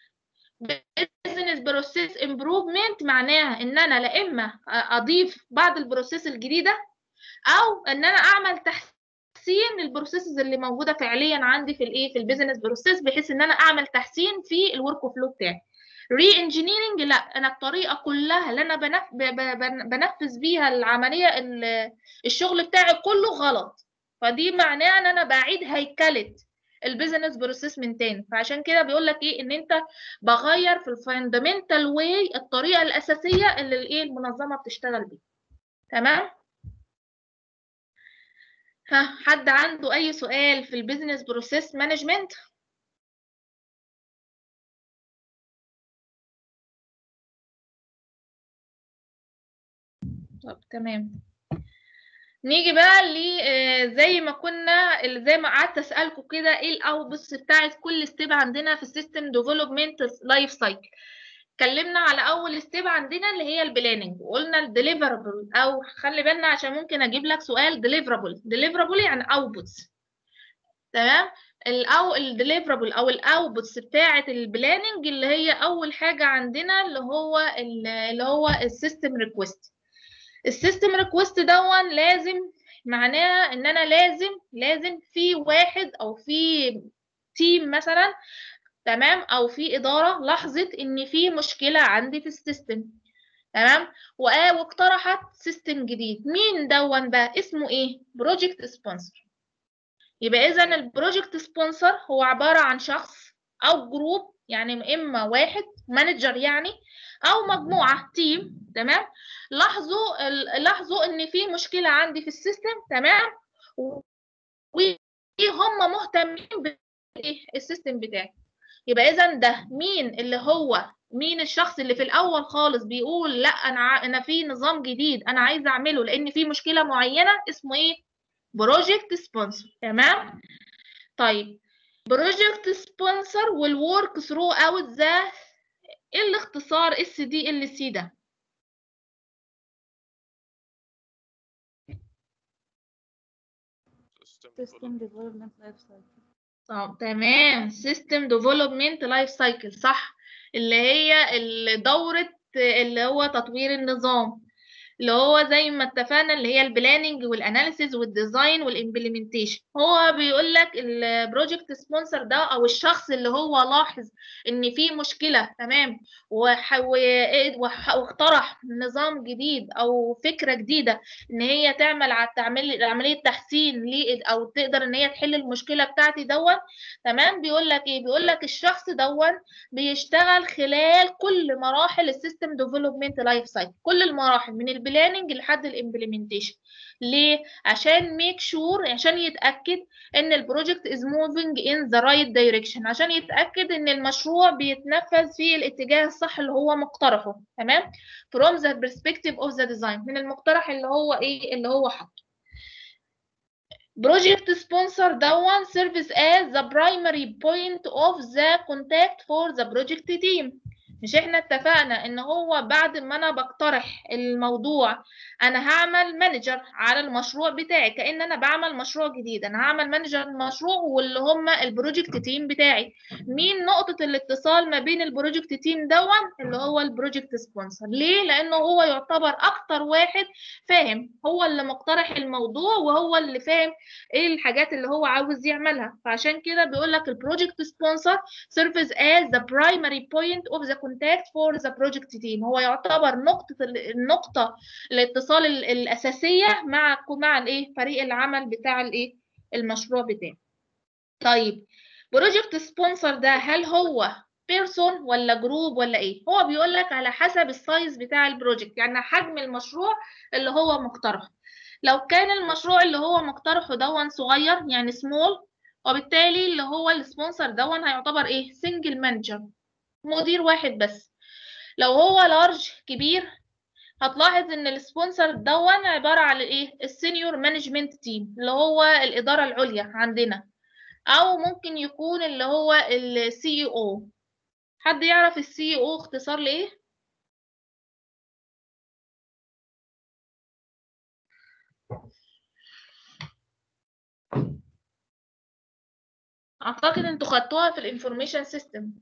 business process improvement معناها ان انا لا اما اضيف بعض البروسيس الجديده او ان انا اعمل تحسين للبروسيسز اللي موجوده فعليا عندي في الايه في البيزنس بروسيس بحيث ان انا اعمل تحسين في الورك فلو بتاعي ري انجينيرنج لا انا الطريقه كلها اللي انا بنف... بنفذ بيها العمليه الشغل بتاعي كله غلط فدي معناها ان انا بعيد هيكله البيزنس بروسيس من تاني فعشان كده بيقول لك ايه ان انت بغير في الفاندمنتال واي الطريقه الاساسيه اللي الايه المنظمه بتشتغل بيها تمام ها حد عنده اي سؤال في البيزنس بروسيس مانجمنت طب تمام نيجي بقى ل آه، زي ما كنا ال- زي ما قعدت اسالكم كده ايه الاوبس بتاعت كل ستيب عندنا في السيستم ديفلوبمنت لايف سايكل اتكلمنا على اول ستيب عندنا اللي هي البلاننج وقلنا الديليفربل او خلي بالنا عشان ممكن اجيب لك سؤال ديليفربل ديليفربل يعني اوتبوتس تمام الاو الديليفربل او الاوتبوتس بتاعه البلاننج اللي هي اول حاجه عندنا اللي هو ال- اللي هو السيستم ريكويست السيستم ريكويست دون لازم معناها ان انا لازم لازم في واحد او في تيم مثلا تمام او في اداره لاحظت ان في مشكله عندي في السيستم تمام وآ- واقترحت سيستم جديد مين دون بقى اسمه ايه بروجكت سبونسر يبقى اذا البروجكت سبونسر هو عباره عن شخص او جروب يعني اما واحد مانجر يعني او مجموعه تيم تمام لاحظوا ال- لاحظوا ان في مشكله عندي في السيستم تمام و- وهم مهتمين بايه السيستم بتاعي يبقى اذا ده مين اللي هو مين الشخص اللي في الاول خالص بيقول لا انا ع- انا في نظام جديد انا عايز اعمله لان في مشكله معينه اسمه ايه بروجكت سبونسر تمام طيب بروجكت سبونسر والورك ثرو اوت ذا ايه الاختصار اس دي ال سي ده System Development Life Cycle طب تمام سيستم ديفلوبمنت لايف سايكل صح اللي هي ال- دورة اللي هو تطوير النظام اللي هو زي ما اتفقنا اللي هي البلاننج والاناليسيز والديزاين والامبلمنتيشن هو بيقول لك البروجكت سبونسر ده او الشخص اللي هو لاحظ ان في مشكله تمام وح- و- وح- واقترح نظام جديد او فكره جديده ان هي تعمل على تعمل عمليه تحسين ليه او تقدر ان هي تحل المشكله بتاعتي دون تمام بيقول لك ايه بيقول لك الشخص دون بيشتغل خلال كل مراحل السيستم ديفلوبمنت لايف سايكل كل المراحل من البلاننج لحد الامبلمنتيشن ليه عشان ميك شور عشان يتاكد ان البروجكت از موفينج ان ذا رايت دايركشن عشان يتاكد ان المشروع بيتنفذ في الاتجاه الصح اللي هو مقترحه تمام from the perspective of the design من المقترح اللي هو ايه اللي هو حاطه project sponsor دون serves as the primary point of the contact for the project team مش احنا اتفقنا ان هو بعد ما انا بقترح الموضوع انا هعمل مانجر على المشروع بتاعي كأن انا بعمل مشروع جديد انا هعمل مانجر المشروع واللي هم البروجكت تيم بتاعي مين نقطة الاتصال ما بين البروجكت تيم دون اللي هو البروجكت سبونسر ليه لانه هو يعتبر اكتر واحد فاهم هو اللي مقترح الموضوع وهو اللي فاهم ايه الحاجات اللي هو عاوز يعملها فعشان كده بيقول لك البروجكت سبونسر serves as the primary point of the contact for the project team هو يعتبر نقطة ال- النقطة الاتصال ال- الأساسية مع مع الايه فريق العمل بتاع الايه المشروع بتاعي طيب بروجكت سبونسر ده هل هو بيرسون ولا جروب ولا ايه هو بيقول لك على حسب السايز بتاع البروجكت يعني حجم المشروع اللي هو مقترحه لو كان المشروع اللي هو مقترحه دون صغير يعني سمول وبالتالي اللي هو السبونسر دون هيعتبر ايه سنجل مانجر مدير واحد بس لو هو لارج كبير هتلاحظ ان السبونسر دون عبارة عن الايه السينيور مانجمنت تيم اللي هو الإدارة العليا عندنا او ممكن يكون اللي هو السي او حد يعرف السي او اختصار لايه اعتقد انتوا خدتوها في الانفورميشن سيستم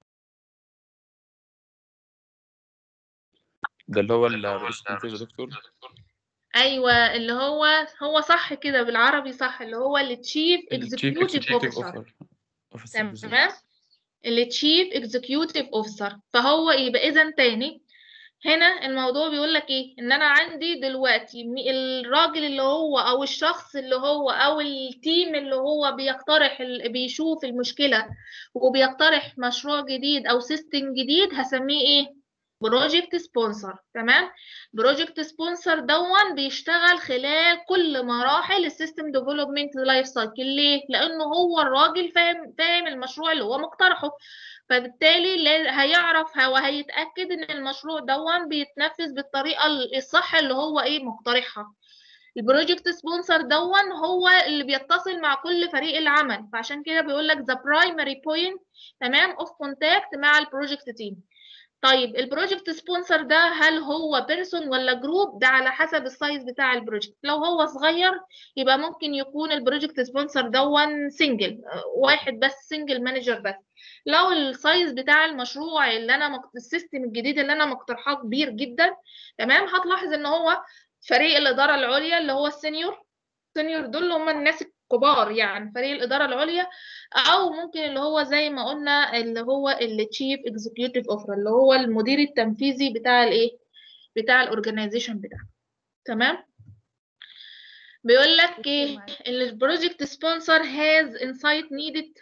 ده اللي هو الرئيس التنفيذي يا دكتور ايوه اللي هو هو صح كده بالعربي صح اللي هو التشيف التشيف اكزيكيوتيف اكزيكيوتيف اوفيسر اوفر اوفيسر بالظبط تمام التشيف اكزيكيوتيف اوفيسر فهو يبقى اذا تاني هنا الموضوع بيقول لك ايه ان انا عندي دلوقتي مي- الراجل اللي هو او الشخص اللي هو او التيم اللي هو بيقترح ال- بيشوف المشكلة وبيقترح مشروع جديد او سيستم جديد هسميه ايه بروجكت سبونسر تمام بروجكت سبونسر دون بيشتغل خلال كل مراحل السيستم ديفلوبمنت لايف سايكل ليه لانه هو الراجل فاهم فاهم المشروع اللي هو مقترحه فبالتالي لا- هيعرف هو هيتاكد ان المشروع دون بيتنفذ بالطريقه الصح اللي هو ايه مقترحها البروجكت سبونسر دون هو اللي بيتصل مع كل فريق العمل فعشان كده بيقول لك the primary point تمام of contact مع البروجكت تيم طيب البروجكت سبونسر ده هل هو بيرسون ولا جروب ده على حسب السايز بتاع البروجكت لو هو صغير يبقى ممكن يكون البروجكت سبونسر دون سنجل واحد بس سنجل مانجر بس لو السايز بتاع المشروع اللي انا مقت... السيستم الجديد اللي انا مقترحاه كبير جدا تمام هتلاحظ ان هو فريق الاداره العليا اللي هو السينيور السينيور دول هم الناس الكبار يعني فريق الاداره العليا او ممكن اللي هو زي ما قلنا اللي هو التشيف اكزيكيوتيف اوفر اللي هو المدير التنفيذي بتاع الايه بتاع الاورجنايزيشن بتاعك تمام بيقول لك ايه البروجكت سبونسر has insight needed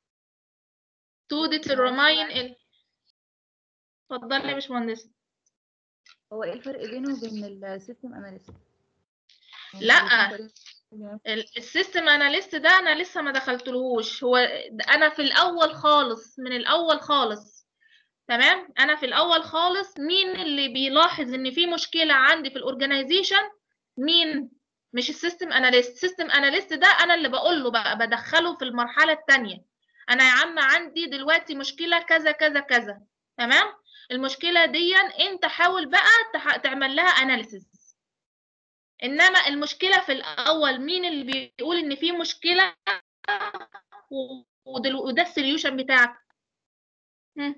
to determine ال اتفضلي يا باشمهندس هو ايه الفرق بينه وبين السيستم اناليست لا. السيستم اناليست ده انا لسه ما دخلتلهوش هو ده انا في الاول خالص من الاول خالص تمام انا في الاول خالص مين اللي بيلاحظ ان في مشكله عندي في الاورجنايزيشن مين مش السيستم اناليست السيستم اناليست ده انا اللي بقول له بقى بدخله في المرحله الثانيه انا يا عم عندي دلوقتي مشكله كذا كذا كذا تمام المشكله دي انت حاول بقى تح- تعمل لها اناليسيس انما المشكله في الاول مين اللي بيقول ان في مشكله و- ودل- وده السوليوشن بتاعك هم.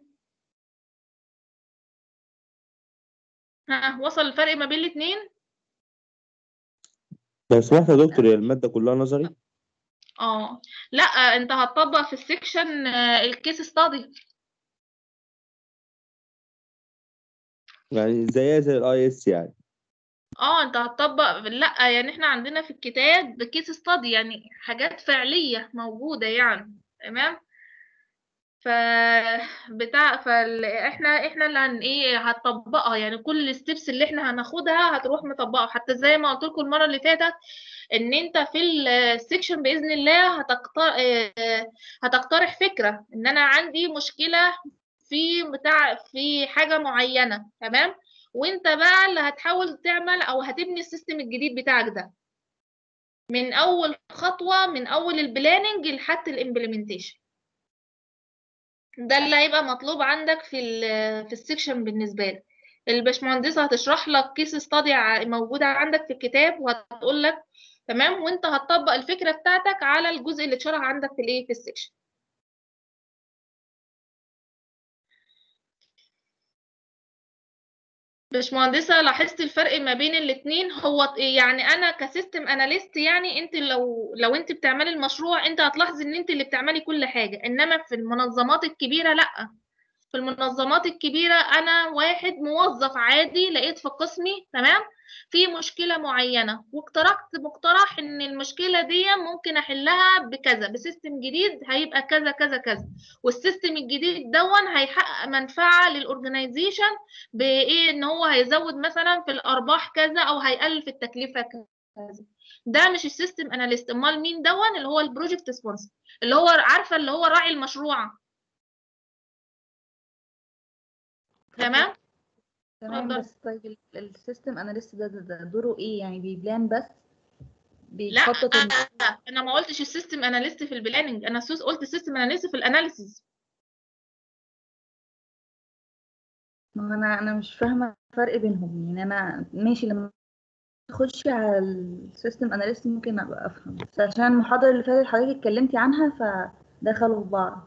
ها وصل الفرق ما بين الاثنين لو سمحت يا دكتور هي المادة كلها نظري اه لا انت هتطبق في السكشن آه، الكيس ستادي يعني زيها زي الاي اس يعني اه انت هتطبق لا يعني احنا عندنا في الكتاب كيس ستادي يعني حاجات فعلية موجودة يعني تمام ف بتاع فال... احنا احنا اللي هن ايه هتطبقها يعني كل الستبس اللي احنا هناخدها هتروح مطبقها حتى زي ما قلت لكم المره اللي فاتت ان انت في السكشن باذن الله هتقترح هتقترح فكره ان انا عندي مشكله في بتاع في حاجه معينه تمام وانت بقى اللي هتحاول تعمل او هتبني السيستم الجديد بتاعك ده من اول خطوه من اول البلاننج لحد الامبلمنتيشن ده اللي هيبقى مطلوب عندك في ال في السكشن بالنسبه لك الباشمهندسه هتشرح لك كيس ستادي موجوده عندك في الكتاب وهتقول لك تمام وانت هتطبق الفكره بتاعتك على الجزء اللي اتشرح عندك في الايه في السكشن باشمهندسة لاحظت الفرق ما بين الاتنين هو يعني انا كسيستم اناليست يعني انت لو لو انت بتعملي المشروع انت هتلاحظي ان انت اللي بتعملي كل حاجة انما في المنظمات الكبيرة لا في المنظمات الكبيرة انا واحد موظف عادي لقيت في قسمي تمام في مشكلة معينة واقترحت مقترح ان المشكلة دي ممكن احلها بكذا بسيستم جديد هيبقى كذا كذا كذا والسيستم الجديد دون هيحقق منفعة للاورجنايزيشن بايه ان هو هيزود مثلا في الارباح كذا او هيقلل في التكلفة كذا ده مش السيستم اناليست امال مين دون اللي هو البروجكت سبونسر اللي هو عارفة اللي هو راعي المشروع تمام تمام اتفضل. بس طيب السيستم اناليست ده, ده, ده دوره ايه يعني بيبلان بس لا بيخطط الم- انا ما قلتش السيستم اناليست في البلاننج انا سوس قلت السيستم اناليست في الاناليسيز ما هو انا انا مش فاهمه الفرق بينهم يعني انا ماشي لما اخش على السيستم اناليست ممكن ابقى افهم بس عشان المحاضره اللي فاتت حضرتك اتكلمتي عنها فدخلوا في بعض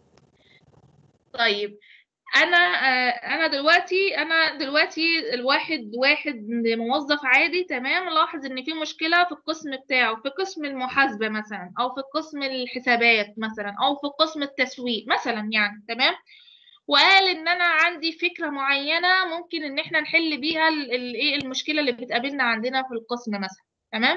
طيب انا آه، انا دلوقتي انا دلوقتي الواحد واحد موظف عادي تمام لاحظ ان في مشكله في القسم بتاعه في قسم المحاسبه مثلا او في قسم الحسابات مثلا او في قسم التسويق مثلا يعني تمام وقال ان انا عندي فكره معينه ممكن ان احنا نحل بيها ال- ال- ايه المشكله اللي بتقابلنا عندنا في القسم مثلا تمام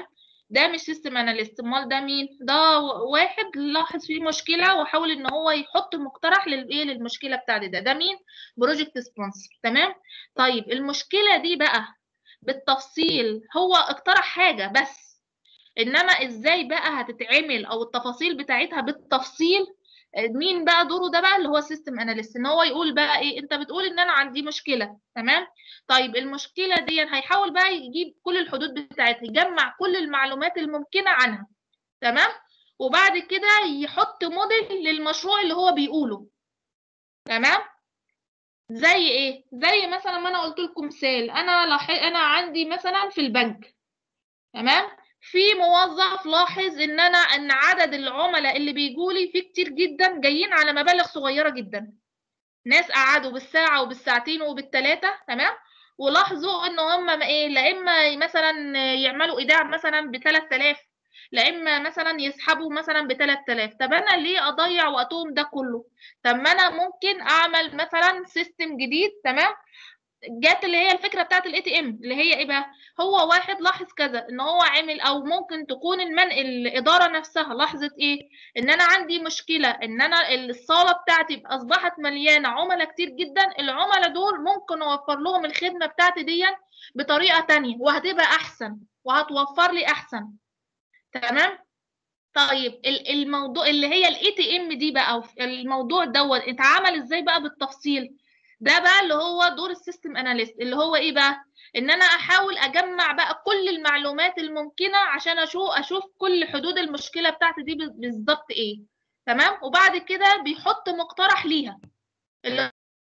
ده مش سيستم اناليست امال ده مين ده واحد لاحظ فيه مشكله وحاول ان هو يحط مقترح للايه للمشكله بتاعتي ده ده مين بروجكت سبونسر تمام طيب المشكله دي بقى بالتفصيل هو اقترح حاجه بس انما ازاي بقى هتتعمل او التفاصيل بتاعتها بالتفصيل مين بقى دوره ده بقى اللي هو سيستم اناليست ان هو يقول بقى ايه انت بتقول ان انا عندي مشكله تمام طيب المشكله دي هيحاول بقى يجيب كل الحدود بتاعتها يجمع كل المعلومات الممكنه عنها تمام وبعد كده يحط موديل للمشروع اللي هو بيقوله تمام زي ايه زي مثلا ما انا قلت لكم مثال انا لح... انا عندي مثلا في البنك تمام في موظف لاحظ ان انا ان عدد العملاء اللي بيجولي فيه كتير جدا جايين على مبالغ صغيره جدا ناس قعدوا بالساعه وبالساعتين وبالثلاثه تمام ولاحظوا ان هم ايه لا اما مثلا يعملوا ايداع مثلا ب 3000 لا اما مثلا يسحبوا مثلا ب 3000 طب انا ليه اضيع وقتهم ده كله طب ما انا ممكن اعمل مثلا سيستم جديد تمام جت اللي هي الفكره بتاعت الاي تي ام اللي هي ايه بقى هو واحد لاحظ كذا ان هو عامل او ممكن تكون المن الاداره نفسها لاحظت ايه ان انا عندي مشكله ان انا الصاله بتاعتي اصبحت مليانه عملاء كتير جدا العملاء دول ممكن اوفر لهم الخدمه بتاعتي دي بطريقه تانية وهتبقى احسن وهتوفر لي احسن تمام طيب الموضوع اللي هي الاي تي ام دي بقى الموضوع دوت اتعمل ازاي بقى بالتفصيل ده بقى اللي هو دور السيستم اناليست اللي هو ايه بقى ان انا احاول اجمع بقى كل المعلومات الممكنه عشان اشوف اشوف كل حدود المشكله بتاعتي دي بالظبط ايه تمام وبعد كده بيحط مقترح ليها اللي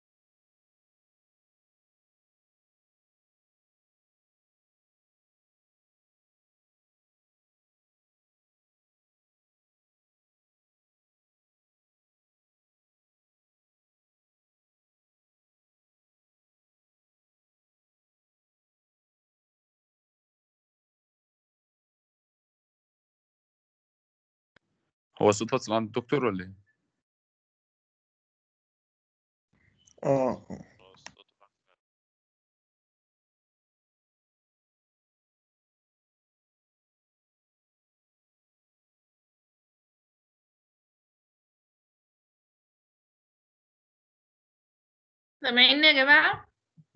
هو الصوت فاصل عند الدكتور ولا ايه؟ اه سامعيني يا جماعه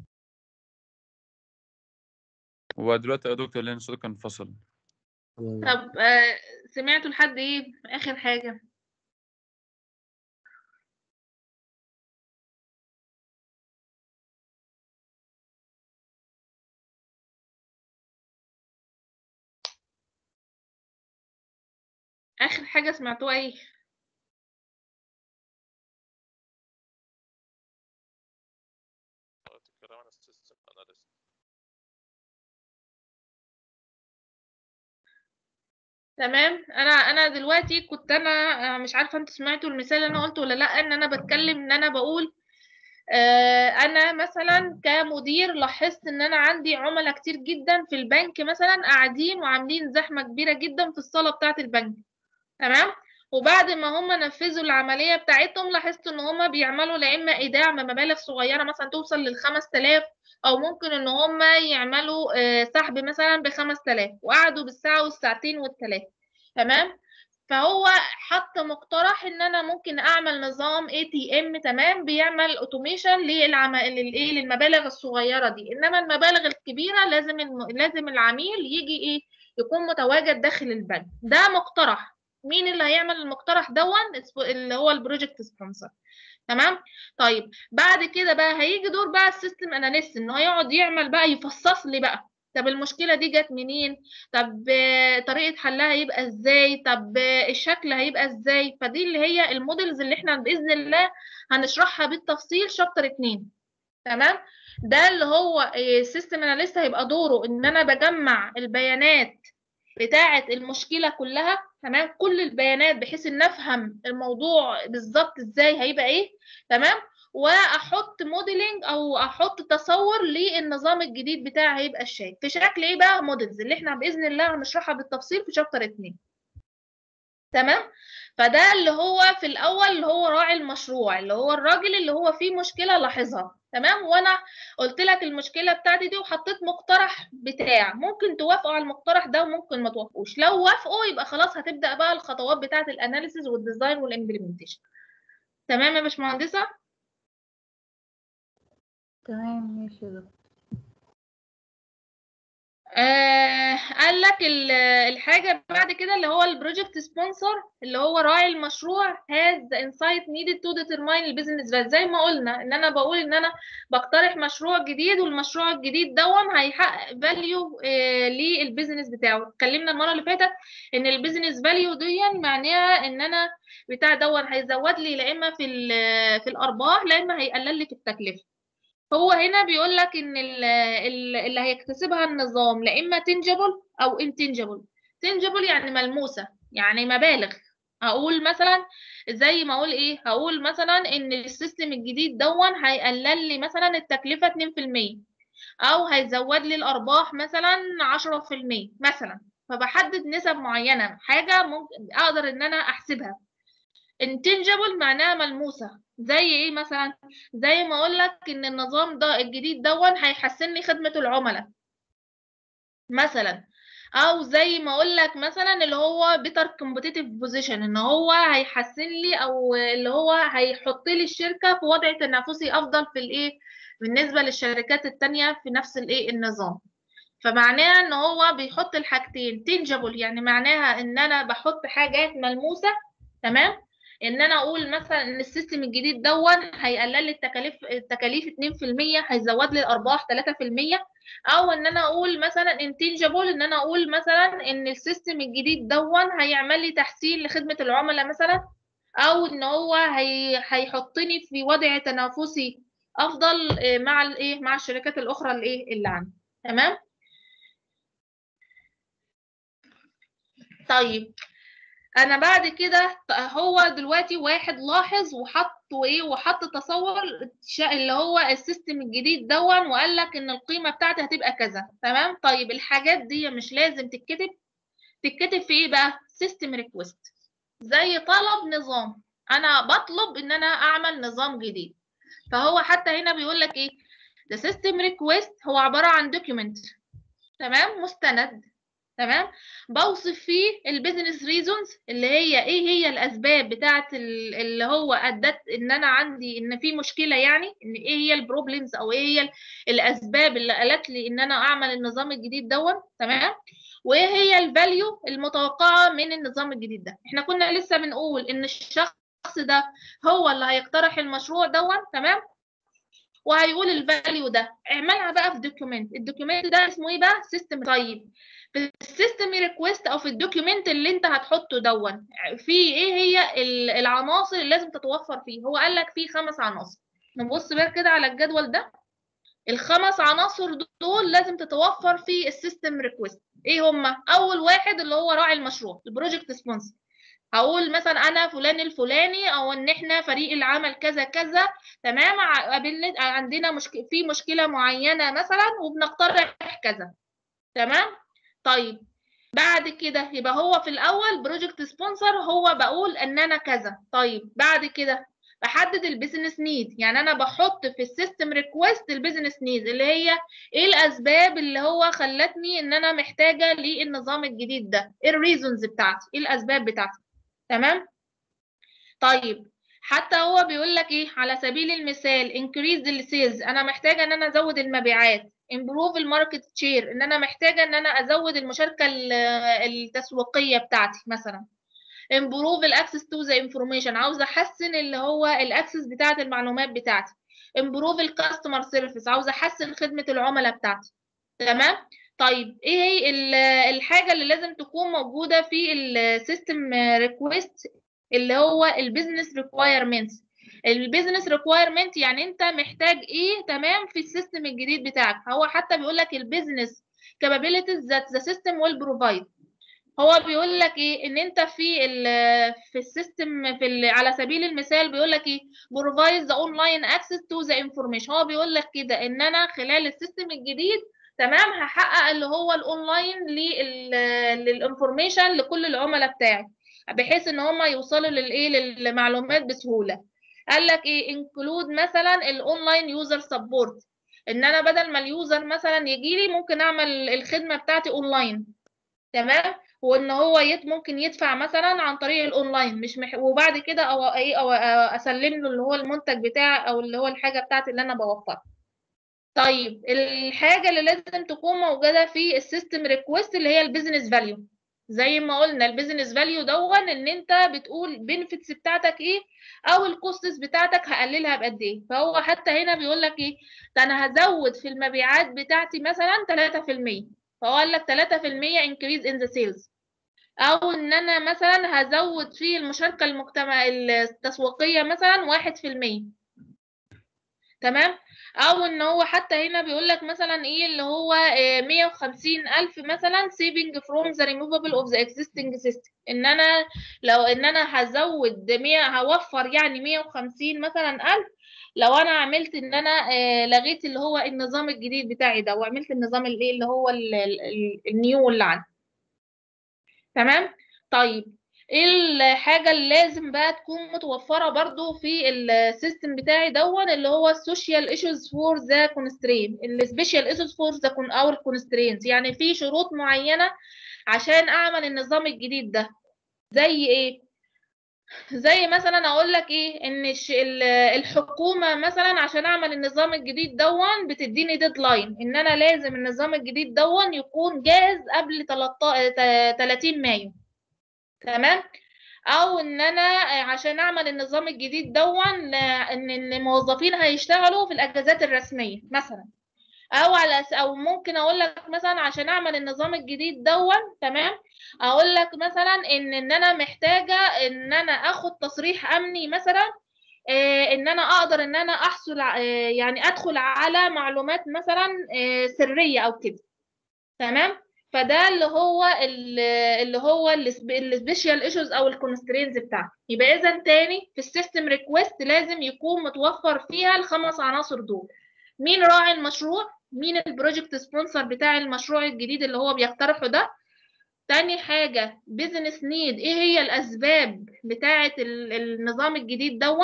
هو دلوقتي يا دكتور لان الصوت كان فصل طب آه، سمعتوا لحد ايه اخر حاجه اخر حاجه سمعتوها ايه الكلام عن السيستم اناليست تمام انا انا دلوقتي كنت انا آه، مش عارفه انتوا سمعتوا المثال اللي انا قلته ولا لا ان انا بتكلم ان انا بقول آه، انا مثلا كمدير لاحظت ان انا عندي عملاء كتير جدا في البنك مثلا قاعدين وعاملين زحمه كبيره جدا في الصاله بتاعه البنك تمام وبعد ما هم نفذوا العمليه بتاعتهم لاحظت ان هم بيعملوا لا اما ايداع بمبالغ صغيره مثلا توصل لل 5000 او ممكن ان هم يعملوا آه، سحب مثلا ب 5000 وقعدوا بالساعه والساعتين والثلاثه تمام فهو حط مقترح ان انا ممكن اعمل نظام اي تي ام تمام بيعمل اوتوميشن للعم... للايه للمبالغ الصغيره دي انما المبالغ الكبيره لازم الم... لازم العميل يجي ايه يكون متواجد داخل البنك ده مقترح مين اللي هيعمل المقترح دون اسمه- اللي هو البروجكت سبونسر تمام طيب بعد كده بقى هيجي دور بقى السيستم اناليست ان هو يقعد يعمل بقى يفصص لي بقى طب المشكله دي جت منين طب آه، طريقه حلها هيبقى ازاي طب آه، الشكل هيبقى ازاي فدي اللي هي المودلز اللي احنا باذن الله هنشرحها بالتفصيل شابتر 2 تمام ده اللي هو السيستم اناليست هيبقى دوره ان انا بجمع البيانات بتاعه المشكله كلها تمام كل البيانات بحيث ان افهم الموضوع بالظبط ازاي هيبقى ايه تمام واحط موديلنج او احط تصور للنظام الجديد بتاعي هيبقى الشكل في شكل ايه بقى موديلز اللي احنا باذن الله هنشرحها بالتفصيل في شابتر 2 تمام فده اللي هو في الاول اللي هو راعي المشروع اللي هو الراجل اللي هو فيه مشكله لاحظها تمام وانا قلت لك المشكله بتاعتي دي وحطيت مقترح بتاع ممكن توافقوا على المقترح ده وممكن ما توافقوش لو وافقوا يبقى خلاص هتبدا بقى الخطوات بتاعه الاناليسيز والديزاين والامبلمنتيشن تمام يا باشمهندسه تمام ماشي يا دكتور آه قال لك ال- الحاجة بعد كده اللي هو البروجكت سبونسر اللي هو راعي المشروع has the insight needed to determine البيزنس value زي ما قلنا ان انا بقول ان انا بقترح مشروع جديد والمشروع الجديد دون هيحقق فاليو آه للبيزنس بتاعه اتكلمنا المرة اللي فاتت ان البيزنس فاليو دي معناها ان انا بتاع دون هيزود لي لا اما في ال- في الارباح لا اما هيقلل لي في التكلفة هو هنا بيقول لك ان ال- ال- اللي هيكتسبها النظام لا اما تنجبل او انتنجبل تنجبل يعني ملموسه يعني مبالغ هقول مثلا زي ما اقول ايه هقول مثلا ان السيستم الجديد دون هيقلل لي مثلا التكلفه 2% او هيزود لي الارباح مثلا 10% مثلا فبحدد نسب معينه حاجه ممكن اقدر ان انا احسبها intangible معناها ملموسه زي ايه مثلا زي ما اقول لك ان النظام ده الجديد دون هيحسن لي خدمة العملاء مثلا او زي ما اقول لك مثلا اللي هو better competitive position ان هو هيحسن لي او اللي هو هيحط لي الشركة في وضع تنافسي افضل في الايه بالنسبة للشركات التانية في نفس الايه النظام فمعناها ان هو بيحط الحاجتين tangible يعني معناها ان انا بحط حاجات ملموسة تمام ان انا اقول مثلا ان السيستم الجديد دون هيقلل لي التكاليف التكاليف 2% هيزود لي الارباح 3% او ان انا اقول مثلا انتنجبل ان انا اقول مثلا ان السيستم الجديد دون هيعمل لي تحسين لخدمة العملاء مثلا او ان هو هي هيحطني في وضع تنافسي افضل آه، مع الايه مع الشركات الاخرى الايه اللي عندي تمام طيب انا بعد كده هو دلوقتي واحد لاحظ وحط وايه وحط تصور شا- اللي هو السيستم الجديد دون وقال لك ان القيمه بتاعتي هتبقى كذا تمام طيب الحاجات دي مش لازم تتكتب تتكتب في ايه بقى سيستم ريكويست زي طلب نظام انا بطلب ان انا اعمل نظام جديد فهو حتى هنا بيقول لك ايه the system request هو عباره عن document تمام مستند تمام بوصف فيه البيزنس ريزونز اللي هي ايه هي الاسباب بتاعه ال- اللي هو ادت ان انا عندي ان في مشكله يعني ان ايه هي البروبلمز او ايه هي ال- الاسباب اللي قالت لي ان انا اعمل النظام الجديد دون تمام وايه هي الفاليو المتوقعه من النظام الجديد ده احنا كنا لسه بنقول ان الشخص ده هو اللي هيقترح المشروع دون تمام وهيقول الفاليو ده اعملها بقى في دوكيومنت الدوكيومنت ده اسمه ايه بقى سيستم طيب في السيستم ريكويست او في الدوكيومنت اللي انت هتحطه دون في ايه هي ال- العناصر اللي لازم تتوفر فيه هو قال لك فيه خمس عناصر نبص بقى كده على الجدول ده الخمس عناصر دول لازم تتوفر في السيستم ريكويست ايه هما اول واحد اللي هو راعي المشروع البروجكت سبونسر هقول مثلا انا فلان الفلاني او ان احنا فريق العمل كذا كذا تمام ع- قابلنا عندنا مشك... في مشكله معينه مثلا وبنقترح كذا تمام طيب بعد كده يبقى هو في الاول بروجكت سبونسر هو بقول ان انا كذا طيب بعد كده بحدد البيزنس نيد يعني انا بحط في السيستم ريكويست البيزنس نيد اللي هي ايه الاسباب اللي هو خلتني ان انا محتاجه للنظام الجديد ده ايه الريزونز بتاعتي ايه الاسباب بتاعتي تمام طيب حتى هو بيقول لك ايه على سبيل المثال increase the sales انا محتاجه ان انا ازود المبيعات improve الماركت شير ان انا محتاجه ان انا ازود المشاركه ال- التسويقيه بتاعتي مثلا improve الاكسس تو ذا انفورميشن عاوزه احسن اللي هو الاكسس بتاعه المعلومات بتاعتي improve الكاستمر سيرفيس عاوزه احسن خدمه العملاء بتاعتي تمام طيب ايه هي ال- الحاجه اللي لازم تكون موجوده في السيستم ريكويست اللي هو البيزنس ريكوايرمنتس البيزنس ريكوايرمنت يعني انت محتاج ايه تمام في السيستم الجديد بتاعك هو حتى بيقول لك البيزنس capabilities that the system will provide هو بيقول لك ايه ان انت في ال في السيستم في ال على سبيل المثال بيقول لك ايه provide the online access to the information هو بيقول لك كده ان انا خلال السيستم الجديد تمام هحقق اللي هو الاونلاين للانفورميشن لكل العملاء بتاعي بحيث ان هم يوصلوا للايه للمعلومات بسهوله قال لك ايه انكلود مثلا الاونلاين يوزر سبورت ان انا بدل ما اليوزر مثلا يجي لي ممكن اعمل الخدمه بتاعتي اونلاين تمام وان هو يت ممكن يدفع مثلا عن طريق الاونلاين مش مح... وبعد كده او ايه او اسلم له اللي هو المنتج بتاعي او اللي هو الحاجه بتاعتي اللي انا بوفرها طيب الحاجه اللي لازم تكون موجوده في السيستم ريكويست اللي هي البيزنس فاليو زي ما قلنا البيزنس فاليو دون ان انت بتقول بنفيتس بتاعتك ايه او الكوستس بتاعتك هقللها بقد ايه فهو حتى هنا بيقول لك ايه ده انا هزود في المبيعات بتاعتي مثلا 3% فهو قال لك 3% increase in the sales او ان انا مثلا هزود في المشاركه المجتمع التسويقيه مثلا 1% تمام او ان هو حتى هنا بيقول لك مثلا ايه اللي هو آه، 150 الف مثلا saving from the removable of the existing system ان انا لو ان انا هزود 100 هوفر يعني 150 مثلا الف لو انا عملت ان انا آه، لغيت اللي هو النظام الجديد بتاعي ده وعملت النظام الايه اللي هو ال- ال- ال- النيو اللي عندي تمام طيب ايه الحاجة اللي لازم بقى تكون متوفرة برضو في السيستم بتاعي دون اللي هو السوشيال ايشوز فور ذا كونسترين السبيشال ايشوز فور ذا اور كونسترينز يعني في شروط معينة عشان اعمل النظام الجديد ده زي ايه زي مثلا اقول لك ايه ان الش- ال- الحكومه مثلا عشان اعمل النظام الجديد دون بتديني ديدلاين ان انا لازم النظام الجديد دون يكون جاهز قبل 13 30 مايو تمام او ان انا عشان اعمل النظام الجديد دون ان إن الموظفين هيشتغلوا في الاجازات الرسميه مثلا او على أس- او ممكن اقول لك مثلا عشان اعمل النظام الجديد دون تمام اقول لك مثلا ان ان انا محتاجه ان انا اخد تصريح امني مثلا آه، ان انا اقدر ان انا احصل ع- آه، يعني ادخل على معلومات مثلا آه، سريه او كده تمام فده اللي هو ال- اللي هو السبيشال ايشوز او الكونسترينز بتاعتي يبقى اذا تاني في السيستم ريكويست لازم يكون متوفر فيها الخمس عناصر دول مين راعي المشروع مين البروجكت سبونسر بتاع المشروع الجديد اللي هو بيقترحه ده تاني حاجة بيزنس نيد ايه هي الاسباب بتاعة ال- النظام الجديد دون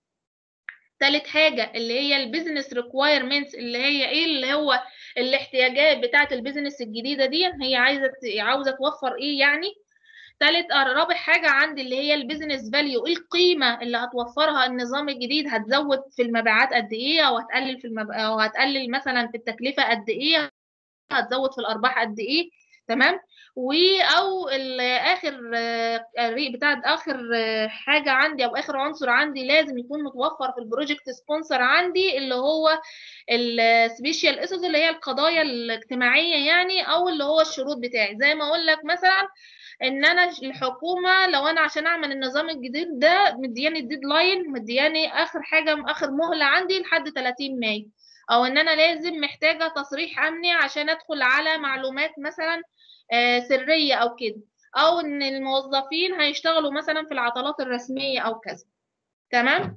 تالت حاجة اللي هي البيزنس ريكوايرمنتس اللي هي ايه اللي هو الاحتياجات بتاعة البيزنس الجديدة دي هي عايزة ت- عاوزة توفر ايه يعني تالت آه، رابع حاجة عندي اللي هي البيزنس فاليو ايه القيمة اللي هتوفرها النظام الجديد هتزود في المبيعات قد ايه او هتقلل في المب... او هتقلل مثلا في التكلفة قد ايه هتزود في الارباح قد ايه تمام و او ال- اخر آه، الريق بتاع اخر آه، حاجه عندي او اخر عنصر عندي لازم يكون متوفر في البروجكت سبونسر عندي اللي هو السبيشال اسس اللي هي القضايا الاجتماعيه يعني او اللي هو الشروط بتاعي زي ما اقول لك مثلا ان انا الحكومه لو انا عشان اعمل النظام الجديد ده مدياني الديدلاين مدياني اخر حاجه اخر مهله عندي لحد 30 مايو او ان انا لازم محتاجه تصريح امني عشان ادخل على معلومات مثلا آه، سريه او كده او ان الموظفين هيشتغلوا مثلا في العطلات الرسميه او كذا تمام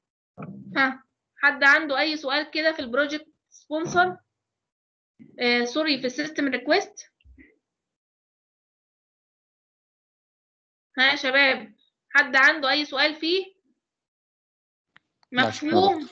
ها حد عنده اي سؤال كده في البروجكت سبونسر آه سوري في السيستم ريكويست ها يا شباب حد عنده اي سؤال فيه لا، شكراً. مفهوم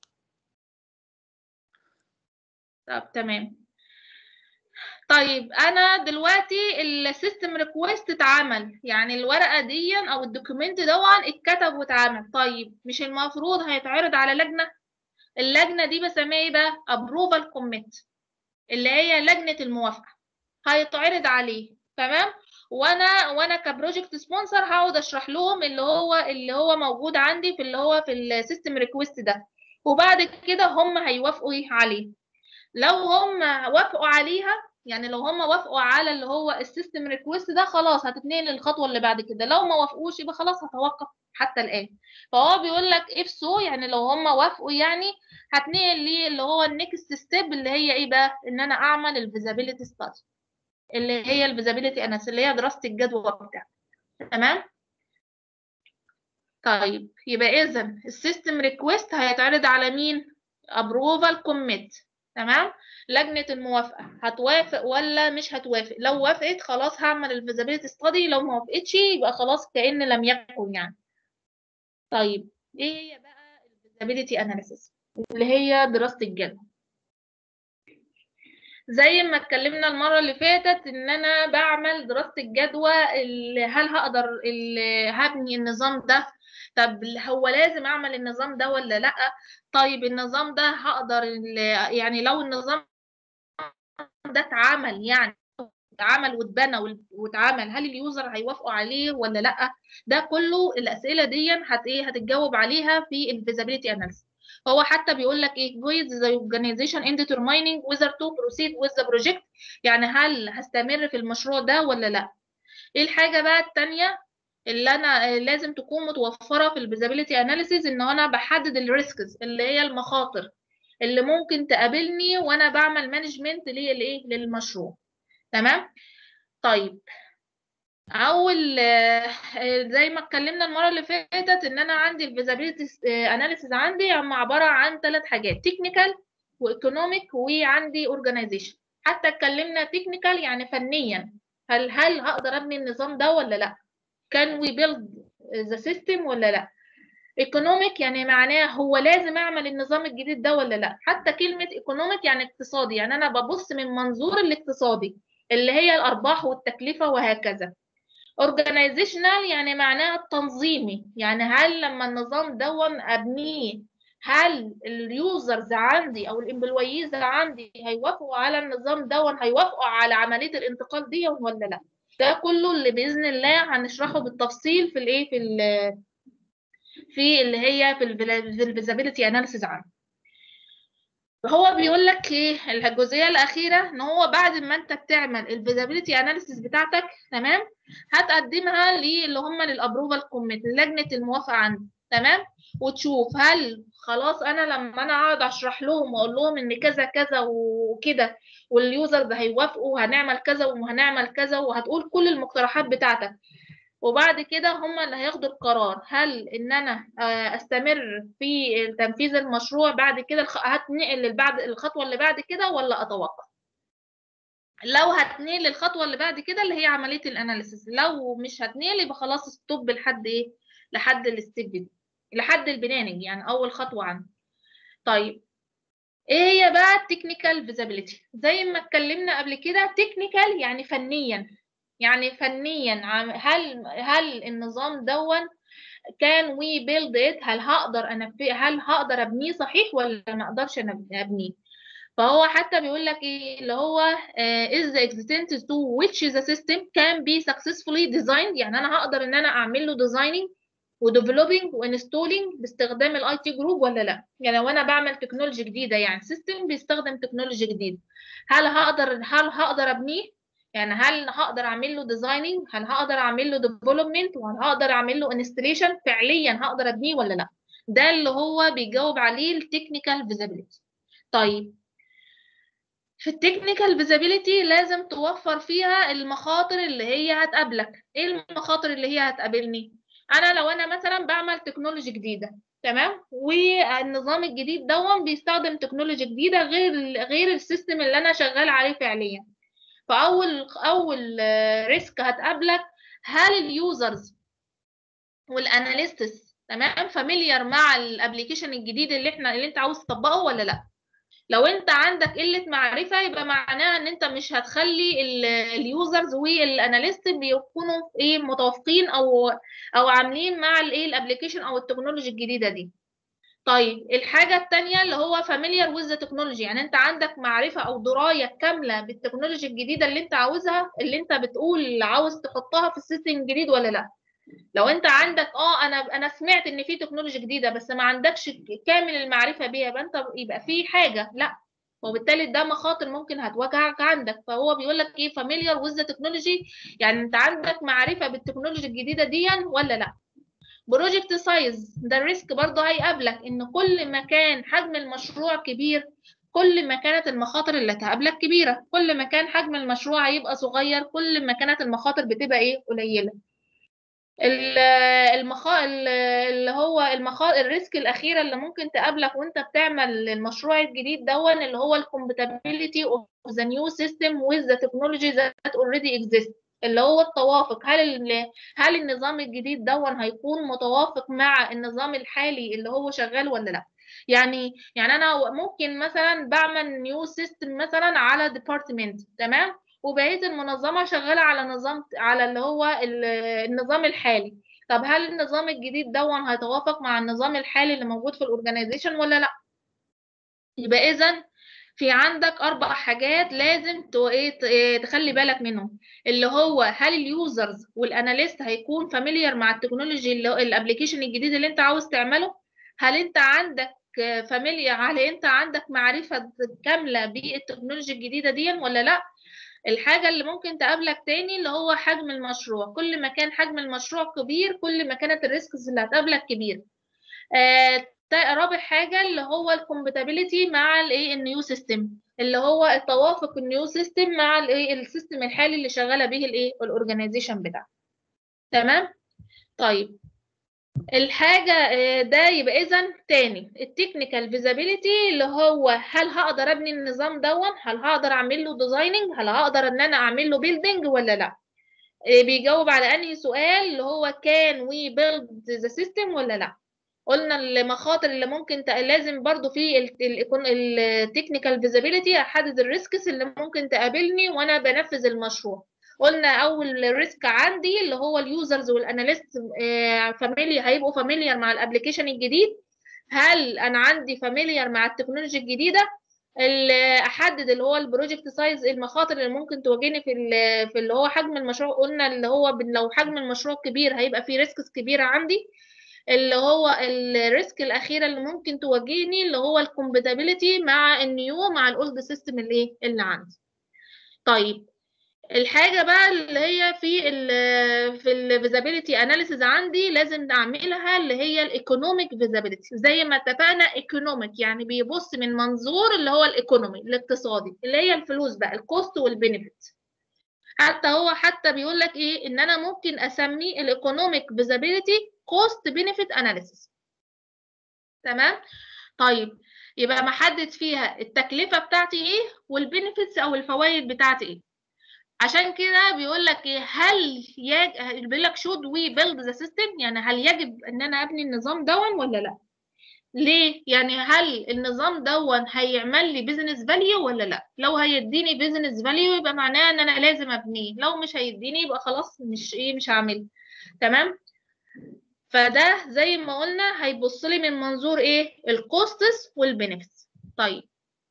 طب تمام طيب انا دلوقتي السيستم ريكويست اتعمل يعني الورقه دي او الدوكيمنت دون اتكتب واتعمل طيب مش المفروض هيتعرض على لجنه اللجنه دي بسميها ايه بقى ابروفال كوميت اللي هي لجنه الموافقه هيتعرض عليه تمام وانا وانا كبروجكت سبونسر هقعد اشرح لهم اللي هو اللي هو موجود عندي في اللي هو في السيستم ريكويست ده وبعد كده هم هيوافقوا إيه عليه لو هم وافقوا عليها يعني لو هم وافقوا على اللي هو السيستم ريكويست ده خلاص هتتنقل للخطوه اللي بعد كده لو ما وافقوش يبقى خلاص هتوقف حتى الان فهو بيقول لك اف سو يعني لو هم وافقوا يعني هتنقل لي اللي هو النكست ستيب اللي هي ايه بقى ان انا اعمل الفيزابيليتي ستادي اللي هي الفيزابيليتي اناليسيس اللي هي دراسه الجدوى بتاعتي تمام طيب يبقى اذا السيستم ريكويست هيتعرض على مين ابروفال كوميت تمام لجنه الموافقه هتوافق ولا مش هتوافق لو وافقت خلاص هعمل الفيزابيليتي ستادي لو ما وافقتش يبقى خلاص كأن لم يكن يعني طيب ايه هي بقى الفيزابيليتي اناليسيس اللي هي دراسة الجدوى زي ما اتكلمنا المرة اللي فاتت ان انا بعمل دراسة الجدوى اللي هل هقدر اللي هبني النظام ده طب هو لازم اعمل النظام ده ولا لا طيب النظام ده هقدر ال- يعني لو النظام ده اتعمل يعني اتعمل واتبنى وال- واتعمل هل اليوزر هيوافقوا عليه ولا لا ده كله الاسئله دي هت ايه هتتجاوب عليها في الفيزابيليتي اناليسيس هو حتى بيقول لك ايه void the organization in determining whether to proceed with the project يعني هل هستمر في المشروع ده ولا لا ايه الحاجه بقى التانية اللي انا آه، لازم تكون متوفره في الفيزابيليتي اناليسيس ان انا بحدد الريسكس اللي هي المخاطر اللي ممكن تقابلني وانا بعمل مانجمنت للايه للمشروع تمام طيب اول آه، آه، زي ما اتكلمنا المره اللي فاتت ان انا عندي الفيزابيليتي اناليسيس عندي هم عباره عن ثلاث حاجات تكنيكال وايكونوميك وعندي اورجانيزيشن حتى اتكلمنا تكنيكال يعني فنيا هل هل هقدر ابني النظام ده ولا لا كان وي بيلد ذا سيستم ولا لا ايكونوميك يعني معناه هو لازم اعمل النظام الجديد ده ولا لا حتى كلمه ايكونوميك يعني اقتصادي يعني انا ببص من منظور الاقتصادي اللي هي الارباح والتكلفه وهكذا organizational يعني معناها التنظيمي يعني هل لما النظام دون ابنيه هل اليوزرز عندي او الامبلويز عندي هيوافقوا على النظام دون هيوافقوا على عمليه الانتقال دي ولا لا ده كله اللي باذن الله هنشرحه بالتفصيل في الايه في ال في اللي هي في الفيزابيلتي اناليسيز عنه فهو بيقول لك ايه الجزئيه الاخيره ان هو بعد ما انت بتعمل الفيزابيلتي اناليسيز بتاعتك تمام هتقدمها للي هم للابروفال كوميتي لجنه الموافقه عندي تمام وتشوف هل خلاص انا لما انا اقعد اشرح لهم واقول لهم ان كذا كذا وكده واليوزر ده هيوافقوا وهنعمل كذا وهنعمل كذا وهتقول كل المقترحات بتاعتك وبعد كده هم اللي هياخدوا القرار هل ان انا آه، استمر في تنفيذ المشروع بعد كده الخ- هتنقل للبعد الخطوه اللي بعد كده ولا اتوقف لو هتنقل للخطوه اللي بعد كده اللي هي عمليه الاناليسيس لو مش هتنقل يبقى خلاص ستوب لحد ايه لحد الستيب دي لحد البلاننج يعني اول خطوه عندي طيب ايه هي بقى التكنيكال فيزابيليتي زي ما اتكلمنا قبل كده تكنيكال يعني فنيا يعني فنيا عم- هل هل النظام دون كان وي بيلد ات هل هقدر انا هل هقدر ابنيه صحيح ولا ما اقدرش أنا ابنيه فهو حتى بيقول لك ايه اللي هو آه, is the extent to which the system can be successfully designed يعني انا هقدر ان انا اعمل له designing وديفلوبينج وانستولينج باستخدام الاي تي جروب ولا لا يعني لو انا بعمل تكنولوجي جديده يعني سيستم بيستخدم تكنولوجي جديد هل هقدر هل هقدر ابنيه يعني هل هقدر اعمل له ديزايننج هل هقدر اعمل له ديفلوبمنت وهل هقدر اعمل له انستليشن فعليا هقدر ابنيه ولا لا ده اللي هو بيجاوب عليه التكنيكال فيزابيليتي طيب في التكنيكال فيزابيليتي لازم توفر فيها المخاطر اللي هي هتقابلك ايه المخاطر اللي هي هتقابلني انا لو انا مثلا بعمل تكنولوجي جديده تمام والنظام الجديد دون بيستخدم تكنولوجي جديده غير غير السيستم اللي انا شغال عليه فعليا فاول اول ريسك هتقابلك هل اليوزرز والاناليستس تمام فاميليار مع الابلكيشن الجديد اللي احنا اللي انت عاوز تطبقه ولا لا لو انت عندك قله معرفه يبقى معناها ان انت مش هتخلي اليوزرز والاناليست بيكونوا ايه متوافقين او او عاملين مع الايه الابلكيشن او التكنولوجي الجديده دي طيب الحاجه الثانيه اللي هو فاميليار ويز ذا تكنولوجي يعني انت عندك معرفه او درايه كامله بالتكنولوجي الجديده اللي انت عاوزها اللي انت بتقول عاوز تحطها في السيستم الجديد ولا لا لو انت عندك اه انا انا سمعت ان في تكنولوجي جديده بس ما عندكش كامل المعرفه بيها يبقى انت يبقى في حاجه لا وبالتالي ده مخاطر ممكن هتواجهك عندك فهو بيقول لك ايه فاميليار ويز ذا تكنولوجي يعني انت عندك معرفه بالتكنولوجي الجديده دي ولا لا بروجكت سايز ده الريسك برضه هيقابلك ان كل ما كان حجم المشروع كبير كل ما كانت المخاطر اللي هتقابلك كبيره كل ما كان حجم المشروع هيبقى صغير كل ما كانت المخاطر بتبقى ايه قليله المخا اللي هو المخا الريسك الاخيره اللي ممكن تقابلك وانت بتعمل المشروع الجديد دون اللي هو الكومباتيبيليتي اوف ذا نيو سيستم وذ ذا تكنولوجي ذات اوريدي اكزيست اللي هو التوافق هل ال- هل النظام الجديد دون هيكون متوافق مع النظام الحالي اللي هو شغال ولا لا يعني يعني انا ممكن مثلا بعمل نيو سيستم مثلا على ديبارتمنت تمام وبقيه المنظمه شغاله على نظام على اللي هو ال- النظام الحالي طب هل النظام الجديد دون هيتوافق مع النظام الحالي اللي موجود في الاورجنايزيشن ولا لا يبقى اذا في عندك اربع حاجات لازم ت- إيه ت- إيه تخلي بالك منهم اللي هو هل اليوزرز والاناليست هيكون فاميليار مع التكنولوجي اللي الابلكيشن الجديد اللي انت عاوز تعمله هل انت عندك فاميليار هل انت عندك معرفة كاملة بالتكنولوجيا الجديدة دي ولا لا الحاجة اللي ممكن تقابلك تاني اللي هو حجم المشروع كل ما كان حجم المشروع كبير كل ما كانت الريسكس اللي هتقابلك كبير آه، تا- رابع حاجة اللي هو الكومباتيبيليتي مع الايه النيو سيستم اللي هو التوافق النيو سيستم مع الايه السيستم الحالي اللي شغالة به الايه الاورجنايزيشن بتاعك تمام طيب الحاجة آه، ده يبقى إذا تاني التكنيكال فيزابيليتي اللي هو هل هقدر أبني النظام دون هل هقدر أعمل له ديزايننج هل هقدر إن أنا أعمل له بيلدينج ولا لأ آه، بيجاوب على أنهي سؤال اللي هو كان وي بيلد ذا سيستم ولا لأ قلنا المخاطر اللي ممكن ت... لازم برضو في التكنيكال فيزابيليتي احدد الريسكس اللي ممكن تقابلني وانا بنفذ المشروع قلنا اول ريسك عندي اللي هو اليوزرز والاناليست فاميلي هيبقوا فاميليار مع الابلكيشن الجديد هل انا عندي فاميليار مع التكنولوجيا الجديده اللي احدد اللي هو البروجكت سايز المخاطر اللي ممكن تواجهني في ال- في اللي هو حجم المشروع قلنا اللي هو بن- لو حجم المشروع كبير هيبقى فيه ريسكس كبيره عندي اللي هو الريسك الاخيره اللي ممكن تواجهني اللي هو الكومباتيبيليتي مع النيو مع الاولد سيستم اللي ايه اللي عندي طيب الحاجه بقى اللي هي في ال في الفيزابيليتي اناليسيز عندي لازم اعملها اللي هي الايكونوميك فيزابيليتي زي ما اتفقنا ايكونوميك يعني بيبص من منظور اللي هو الايكونومي الاقتصادي اللي هي الفلوس بقى الكوست والبينفيت حتى هو حتى بيقول لك ايه ان انا ممكن اسميه الايكونوميك فيزابيليتي كوست بينفيت اناليسيس تمام طيب يبقى محدد فيها التكلفه بتاعتي ايه والبينفيتس او الفوائد بتاعتي ايه عشان كده بيقول لك ايه هل يج... بيقول لك should we build the system يعني هل يجب ان انا ابني النظام دون ولا لا ليه يعني هل النظام دون هيعمل لي بيزنس فاليو ولا لا لو هيديني بيزنس فاليو يبقى معناه ان انا لازم ابنيه لو مش هيديني يبقى خلاص مش ايه مش هعمله تمام فده زي ما قلنا هيبص لي من منظور ايه الكوستس والبينفيتس طيب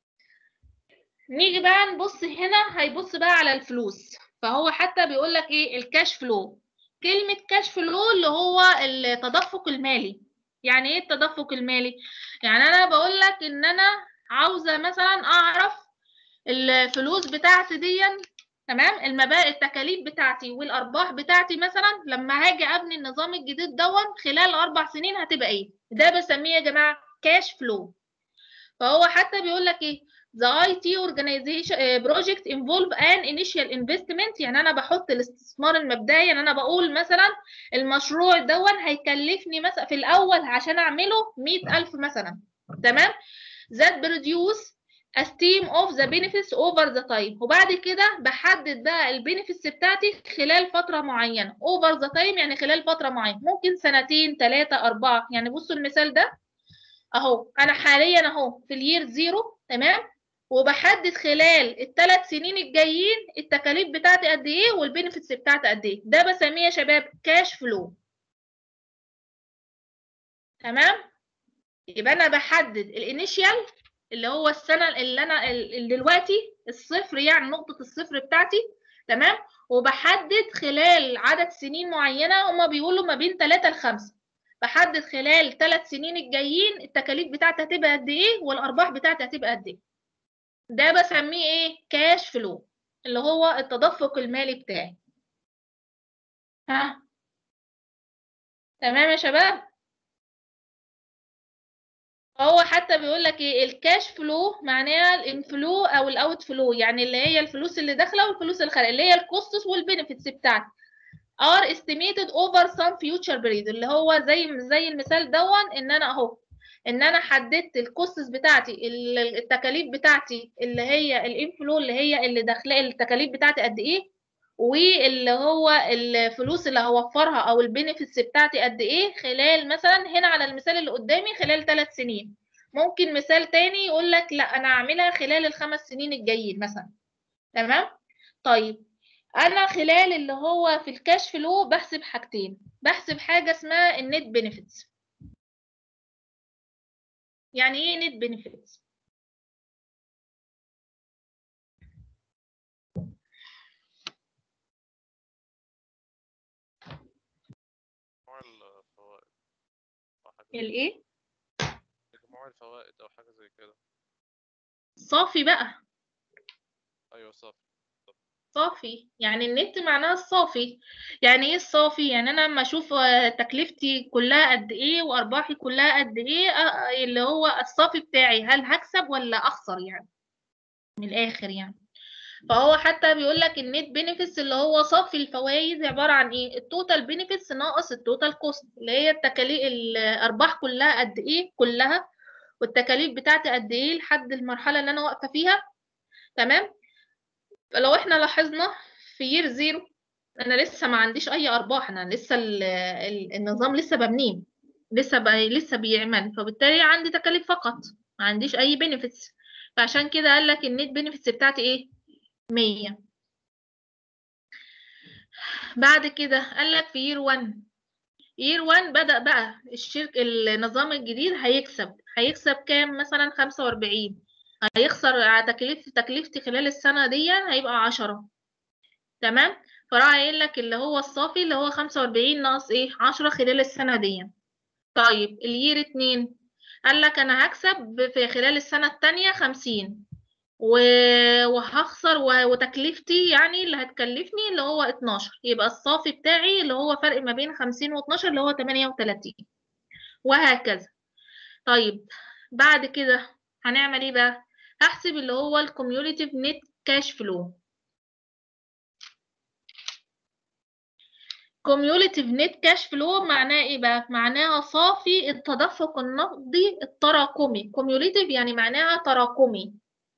نيجي بقى نبص هنا هيبص بقى على الفلوس فهو حتى بيقول لك ايه الكاش فلو كلمة كاش فلو اللي هو التدفق المالي يعني ايه التدفق المالي يعني انا بقول لك ان انا عاوزة مثلا اعرف الفلوس بتاعتي دي تمام المبالغ التكاليف بتاعتي والارباح بتاعتي مثلا لما هاجي ابني النظام الجديد دون خلال اربع سنين هتبقى ايه ده بسميه يا جماعه كاش فلو فهو حتى بيقول لك ايه the IT organization uh, project involve an initial investment يعني انا بحط الاستثمار المبدئي يعني انا بقول مثلا المشروع دون هيكلفني مثلا في الاول عشان اعمله 100000 مثلا تمام that produce a stream of the benefits over the time وبعد كده بحدد بقى البينيفيتس بتاعتي خلال فترة معينة over the time يعني خلال فترة معينة ممكن سنتين ثلاثة أربعة يعني بصوا المثال ده أهو أنا حاليا أهو في الير زيرو تمام وبحدد خلال الثلاث سنين الجايين التكاليف بتاعتي قد ايه والبينيفيتس بتاعتي قد ايه ده بسميه يا شباب كاش فلو تمام يبقى انا بحدد الانيشيال اللي هو السنه اللي انا اللي دلوقتي الصفر يعني نقطه الصفر بتاعتي تمام وبحدد خلال عدد سنين معينه هما بيقولوا ما بين 3 ل 5 بحدد خلال 3 سنين الجايين التكاليف بتاعتي هتبقى قد ايه والارباح بتاعتي هتبقى قد ايه ده بسميه ايه كاش فلو اللي هو التدفق المالي بتاعي ها تمام يا شباب هو حتى بيقول لك ايه الكاش فلو معناها الانفلو او الاوت فلو يعني اللي هي الفلوس اللي داخله والفلوس اللي خارجه اللي هي الكوستس والبينيفيتس بتاعتي are estimated over some future period اللي هو زي زي المثال دون ان انا اهو ان انا حددت الكوستس بتاعتي التكاليف بتاعتي اللي هي الانفلو اللي هي اللي داخله التكاليف بتاعتي قد ايه واللي هو الفلوس اللي هوفرها او البينيفيتس بتاعتي قد ايه خلال مثلا هنا على المثال اللي قدامي خلال ثلاث سنين ممكن مثال تاني يقول لك لا انا هعملها خلال الخمس سنين الجايين مثلا تمام طيب انا خلال اللي هو في الكاش فلو بحسب حاجتين بحسب حاجه اسمها النت بينيفيتس يعني ايه نت بينيفيتس مجموع الفوائد أو حاجة الايه مجموع الفوائد أو حاجة زي كده صافي بقى أيوة صح صافي يعني النت معناها الصافي يعني ايه الصافي يعني انا لما اشوف آه، تكلفتي كلها قد ايه وارباحي كلها قد ايه آه، اللي هو الصافي بتاعي هل هكسب ولا اخسر يعني من الاخر يعني فهو حتى بيقول لك النت بينيفيتس اللي هو صافي الفوائد عباره عن ايه التوتال بينيفيتس ناقص التوتال كوست اللي هي التكاليف الارباح كلها قد ايه كلها والتكاليف بتاعتي قد ايه لحد المرحله اللي انا واقفه فيها تمام فلو احنا لاحظنا في يير زيرو انا لسه ما عنديش اي ارباح انا لسه ال ال النظام لسه ببنيه لسه بي لسه بيعمل فبالتالي عندي تكاليف فقط ما عنديش اي بينيفيتس فعشان كده قال لك النت بينيفيتس بتاعتي ايه 100 بعد كده قال لك في يير 1 يير 1 بدأ بقى الشركة النظام الجديد هيكسب هيكسب كام مثلا 45 هيخسر على تكلفة تكلفتي خلال السنة دي هيبقى 10 تمام فراح قايل لك اللي هو الصافي اللي هو 45 ناقص ايه 10 خلال السنة دي طيب اليير 2 قال لك انا هكسب في خلال السنة التانية 50 و- وهخسر و- وتكلفتي يعني اللي هتكلفني اللي هو 12 يبقى الصافي بتاعي اللي هو فرق ما بين 50 و12 اللي هو 38 وهكذا طيب بعد كده هنعمل ايه بقى هحسب اللي هو الكوميوليتيف نت كاش فلو كوميوليتيف نت كاش فلو معناه ايه بقى معناها صافي التدفق النقدي التراكمي كوميوليتيف يعني معناها تراكمي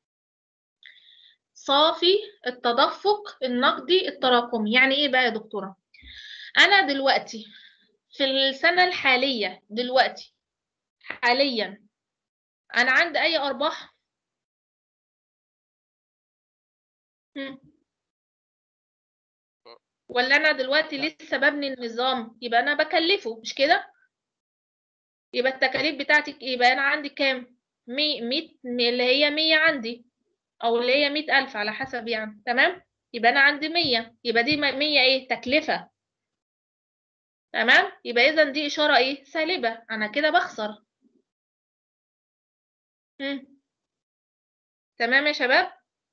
صافي التدفق النقدي التراكمي يعني ايه بقى يا دكتورة انا دلوقتي في السنة الحالية دلوقتي حاليا انا عندي اي ارباح هم. ولا انا دلوقتي لسه ببني النظام يبقى انا بكلفه مش كده يبقى التكاليف بتاعتي يبقى انا عندي كام مية مية اللي هي مية عندي او اللي هي مية الف على حسب يعني تمام يبقى انا عندي مية يبقى دي مية ايه تكلفة تمام يبقى اذا دي اشارة ايه سالبة انا كده بخسر هم. تمام يا شباب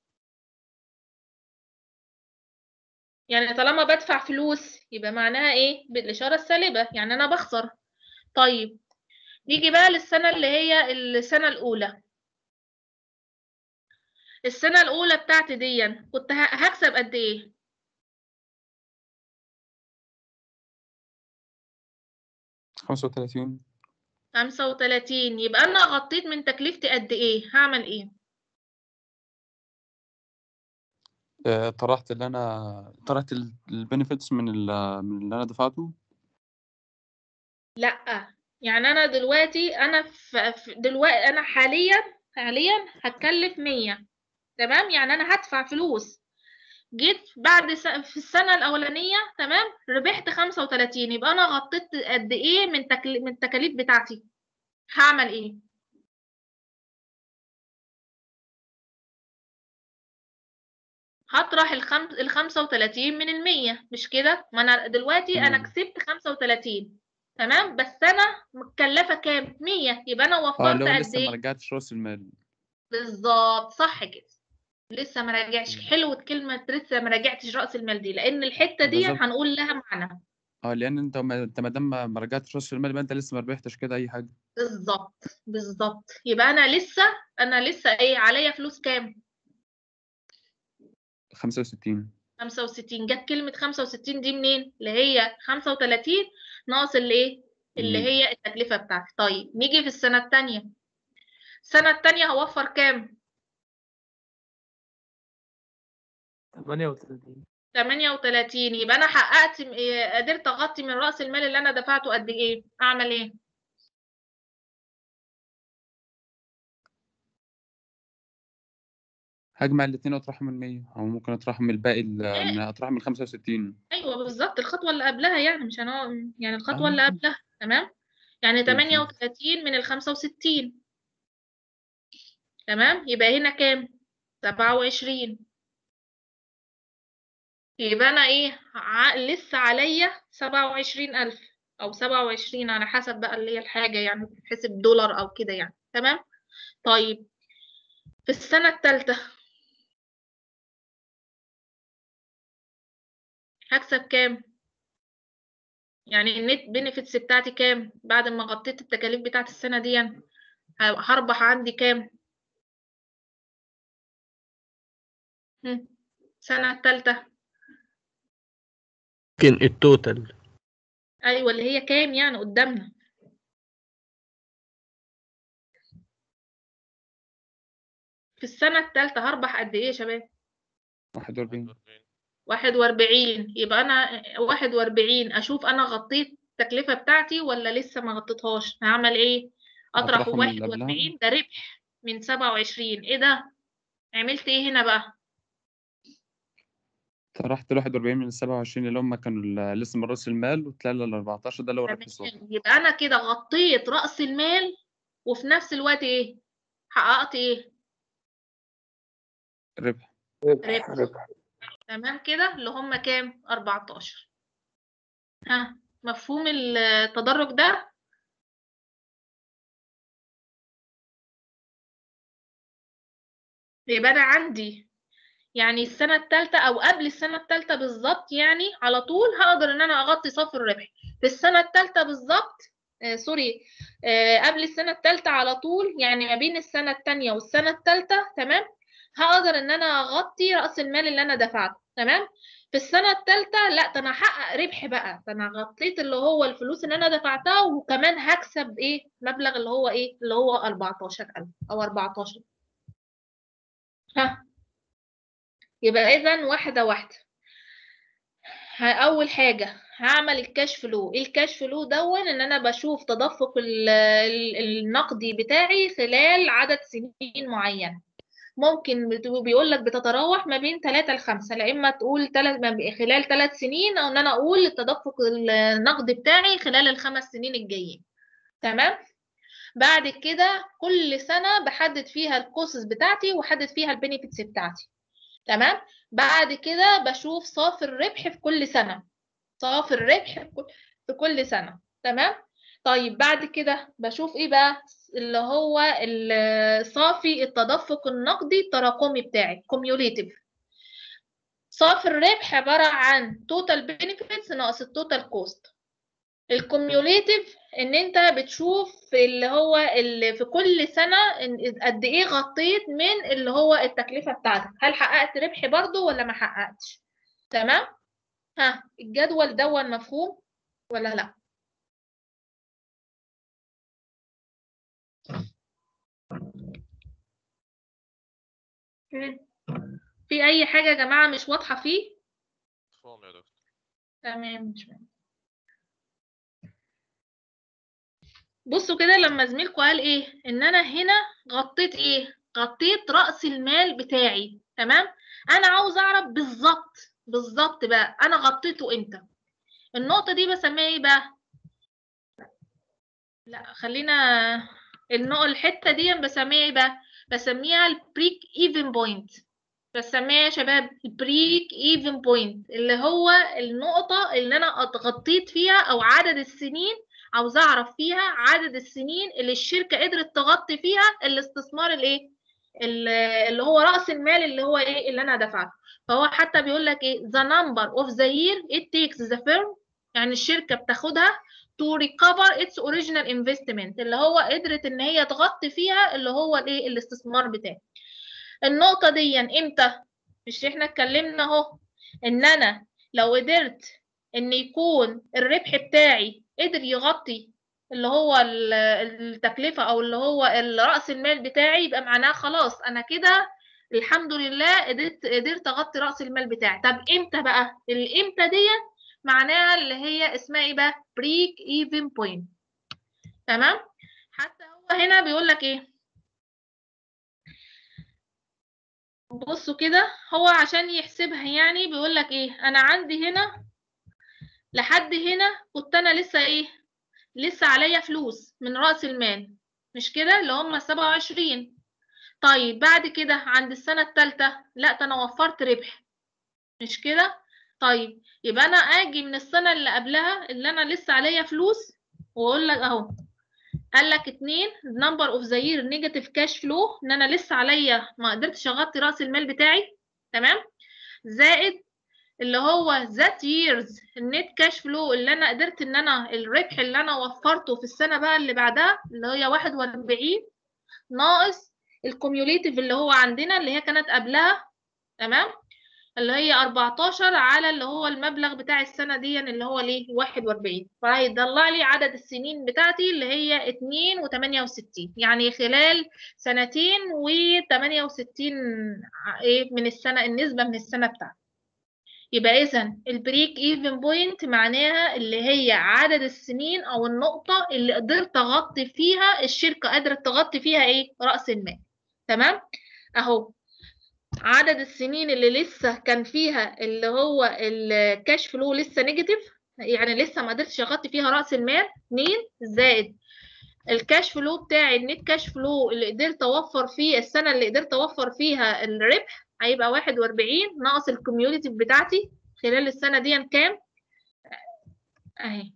يعني طالما بدفع فلوس يبقى معناها ايه بالإشارة السالبة يعني أنا بخسر طيب نيجي بقى للسنة اللي هي السنة الأولى السنة الأولى بتاعتي دي كنت ه- هكسب قد ايه خمسة وتلاتين خمسة وتلاتين يبقى أنا غطيت من تكلفتي قد ايه هعمل ايه آه، طرحت اللي أنا طرحت البنفيتس من ال- من اللي أنا دفعته لأ يعني أنا دلوقتي أنا في في- دلوقتي أنا حاليا حاليا هتكلف مية تمام يعني أنا هدفع فلوس جيت بعد س... في السنة الأولانية تمام ربحت خمسة وتلاتين يبقى أنا غطيت قد إيه من تكل... من التكاليف بتاعتي هعمل إيه؟ هطرح الخم... الخمسة وتلاتين من المية مش كده؟ ما أنا دلوقتي أنا تمام. كسبت خمسة وتلاتين تمام بس أنا متكلفة كام؟ مية يبقى أنا اه وفرت اللي هو قد لسه ما إيه؟ رجعتش رأس المال بالظبط صح كده لسه ما راجعش مم. حلوة كلمة لسه ما راجعتش رأس المال دي لأن الحتة دي بالظبط هنقول لها معنى اه لأن أنت ما أنت ما دام ما ما رجعتش رأس المال يبقى أنت لسه ما ربحتش كده أي حاجة بالظبط بالظبط يبقى انا لسه انا لسه ايه عليا فلوس كام خمسة وستين 65 جت كلمة 65 دي منين اللي هي 35 ناقص اللي ايه اللي المية هي التكلفة بتاعتي طيب نيجي في السنة التانية السنة التانية هوفر كام 38 38 يبقى انا حققت إيه، قدرت اغطي من راس المال اللي انا دفعته قد ايه اعمل ايه هجمع الاتنين واطرحهم من 100 او ممكن اطرحهم من الباقي ال- إيه؟ من اطرحهم من 65 ايوه بالظبط الخطوه اللي قبلها يعني مش انا يعني الخطوه آه. اللي قبلها تمام يعني فهمت. 38 من ال 65 تمام يبقى هنا كام 27 يبقى انا ايه ع... لسه عليا 27000 او 27 على حسب بقى اللي هي الحاجه يعني بتتحسب دولار او كده يعني تمام طيب في السنه الثالثه هكسب كام يعني النت بينيفيتس بتاعتي كام بعد ما غطيت التكاليف بتاعت السنه دي يعني ه- هربح عندي كام هم، السنه الثالثه ممكن التوتال ايوه اللي هي كام يعني قدامنا في السنة الثالثة هربح قد ايه يا شباب 41 41 واحد واربعين يبقى انا واحد واربعين اشوف انا غطيت التكلفة بتاعتي ولا لسه ما غطيتهاش هعمل ايه اطرح أطرحهم من واحد اللي قبلها. واربعين ده ربح من سبعة وعشرين ايه ده عملت ايه هنا بقى طرحت ال 41 من ال 27 اللي هم كانوا ال- لسه من راس المال وطلع لي ال 14 ده اللي هو الربح الصافي تمام. يبقى انا كده غطيت رأس المال وفي نفس الوقت ايه حققت ايه ربح ربح. ربح تمام كده اللي هم كام 14 ها مفهوم التدرج ده يبقى انا عندي يعني السنة الثالثة أو قبل السنة الثالثة بالظبط يعني على طول هقدر إن أنا أغطي صافي الربح في السنة الثالثة بالظبط آه سوري آه قبل السنة الثالثة على طول يعني ما بين السنة الثانية والسنة الثالثة تمام هقدر إن أنا أغطي رأس المال اللي أنا دفعته تمام في السنة الثالثة لا ده أنا هحقق ربح بقى ده أنا غطيت اللي هو الفلوس اللي أنا دفعتها وكمان هكسب إيه مبلغ اللي هو إيه اللي هو 14000 أو 14 ها يبقى اذا واحده واحده ه- اول حاجه هعمل الكاش فلو ايه الكاش فلو دون ان انا بشوف تدفق ال- ال- النقدي بتاعي خلال عدد سنين معين ممكن بت- بيقول لك بتتراوح ما بين 3 ل 5 لا اما تقول تلت ما بي- خلال 3 سنين او ان انا اقول التدفق النقدي بتاعي خلال الخمس سنين الجايين تمام بعد كده كل سنه بحدد فيها الكوسز بتاعتي واحدد فيها البينيفيتس بتاعتي تمام بعد كده بشوف صافي الربح في كل سنة صافي الربح في كل- في كل سنة تمام طيب بعد كده بشوف ايه بقى اللي هو ال- صافي التدفق النقدي التراكمي بتاعي cumulative صافي الربح عبارة عن total benefits ناقص التوتال كوست الكوميوليتيف ان انت بتشوف اللي هو اللي في كل سنة إن- قد ايه غطيت من اللي هو التكلفة بتاعتك هل حققت ربح برضو ولا ما حققتش تمام ها الجدول دون مفهوم ولا لا مم. في اي حاجة يا جماعة مش واضحة فيه مفهوم يا دكتور تمام مش مهم. بصوا كده لما زميلكوا قال ايه ان انا هنا غطيت ايه غطيت رأس المال بتاعي تمام انا عاوز اعرف بالظبط بالظبط بقى انا غطيته امتى النقطة دي بسميها ايه بقى لا خلينا النقطة الحتة دي بسميها ايه بقى بسميها البريك ايفن بوينت بسميها يا شباب البريك ايفن بوينت اللي هو النقطة اللي انا اتغطيت فيها او عدد السنين عاوز اعرف فيها عدد السنين اللي الشركة قدرت تغطي فيها الاستثمار الايه ال- اللي هو رأس المال اللي هو ايه اللي انا دفعته فهو حتى بيقول لك ايه the number of the year it takes the firm يعني الشركة بتاخدها to recover its original investment اللي هو قدرت ان هي تغطي فيها اللي هو الايه الاستثمار بتاعي النقطة دي امتى مش احنا اتكلمنا اهو ان انا لو قدرت ان يكون الربح بتاعي قدر يغطي اللي هو ال- التكلفة او اللي هو ال- رأس المال بتاعي يبقى معناها خلاص انا كده الحمد لله قدرت قدرت اغطي راس المال بتاعي طب امتى بقى الامتى دي معناها اللي هي اسمها ايه بقى بريك ايفن بوينت تمام حتى هو هنا بيقول لك ايه بصوا كده هو عشان يحسبها يعني بيقول لك ايه انا عندي هنا لحد هنا كنت انا لسه ايه لسه عليا فلوس من رأس المال مش كده اللي هم 27 طيب بعد كده عند السنة التالتة لا ده انا وفرت ربح مش كده طيب يبقى انا اجي من السنة اللي قبلها اللي انا لسه عليا فلوس واقول لك اهو قال لك اتنين number of the year negative cash flow ان انا لسه عليا ما قدرتش اغطي راس المال بتاعي تمام زائد اللي هو that years النت كاش فلو اللي انا قدرت ان انا الربح اللي انا وفرته في السنه بقى اللي بعدها اللي هي 41 ناقص الكوميوليتيف اللي هو عندنا اللي هي كانت قبلها تمام اللي هي 14 على اللي هو المبلغ بتاع السنة دي اللي هو ليه 41 فهيطلع لي عدد السنين بتاعتي اللي هي 2 و68 يعني خلال سنتين و68 ايه من السنة النسبة من السنة بتاعتي يبقى إذا البريك ايفن بوينت معناها اللي هي عدد السنين أو النقطة اللي قدرت أغطي فيها الشركة قدرت تغطي فيها إيه رأس المال تمام أهو عدد السنين اللي لسه كان فيها اللي هو الكاش فلو لسه نيجاتيف يعني لسه ما قدرتش اغطي فيها راس المال 2 زائد الكاش فلو بتاعي النت كاش فلو اللي قدرت اوفر فيه السنه اللي قدرت اوفر فيها الربح هيبقى 41 ناقص الكوميوليتيف بتاعتي خلال السنه دي كام اهي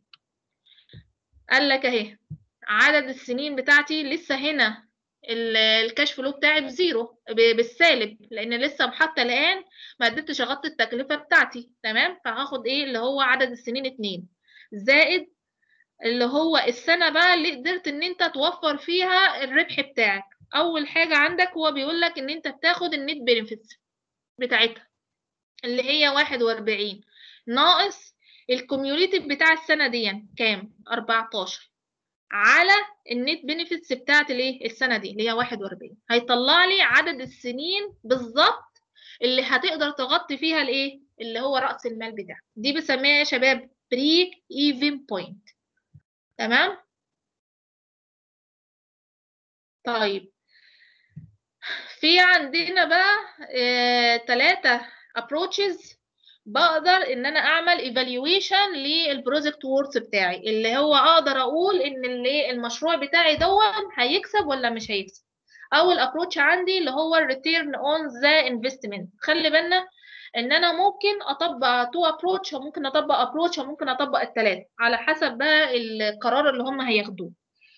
قال لك اهي عدد السنين بتاعتي لسه هنا الكاش فلو بتاعي بزيرو بالسالب لان لسه حتى الان ما قدرتش اغطي التكلفه بتاعتي تمام فهاخد ايه اللي هو عدد السنين اتنين زائد اللي هو السنه بقى اللي قدرت ان انت توفر فيها الربح بتاعك اول حاجه عندك هو بيقول لك ان انت بتاخد النت بينفيتس بتاعتها اللي هي 41 ناقص الكوميوليتيف بتاع السنه دي كام 14 على النت بينيفيتس بتاعت الايه السنه دي اللي هي 41 هيطلع لي عدد السنين بالظبط اللي هتقدر تغطي فيها الايه اللي هو راس المال بتاعك دي بسميها يا شباب بريك ايفن بوينت تمام طيب في عندنا بقى ثلاثة approaches بقدر ان انا اعمل evaluation للبروجكت وورث بتاعي اللي هو اقدر اقول ان اللي المشروع بتاعي دون هيكسب ولا مش هيكسب اول ابروتش عندي اللي هو الريتيرن اون ذا انفستمنت خلي بالنا ان انا ممكن اطبق تو ابروتش وممكن اطبق ابروتش وممكن اطبق الثلاثه على حسب بقى القرار اللي هم هياخدوه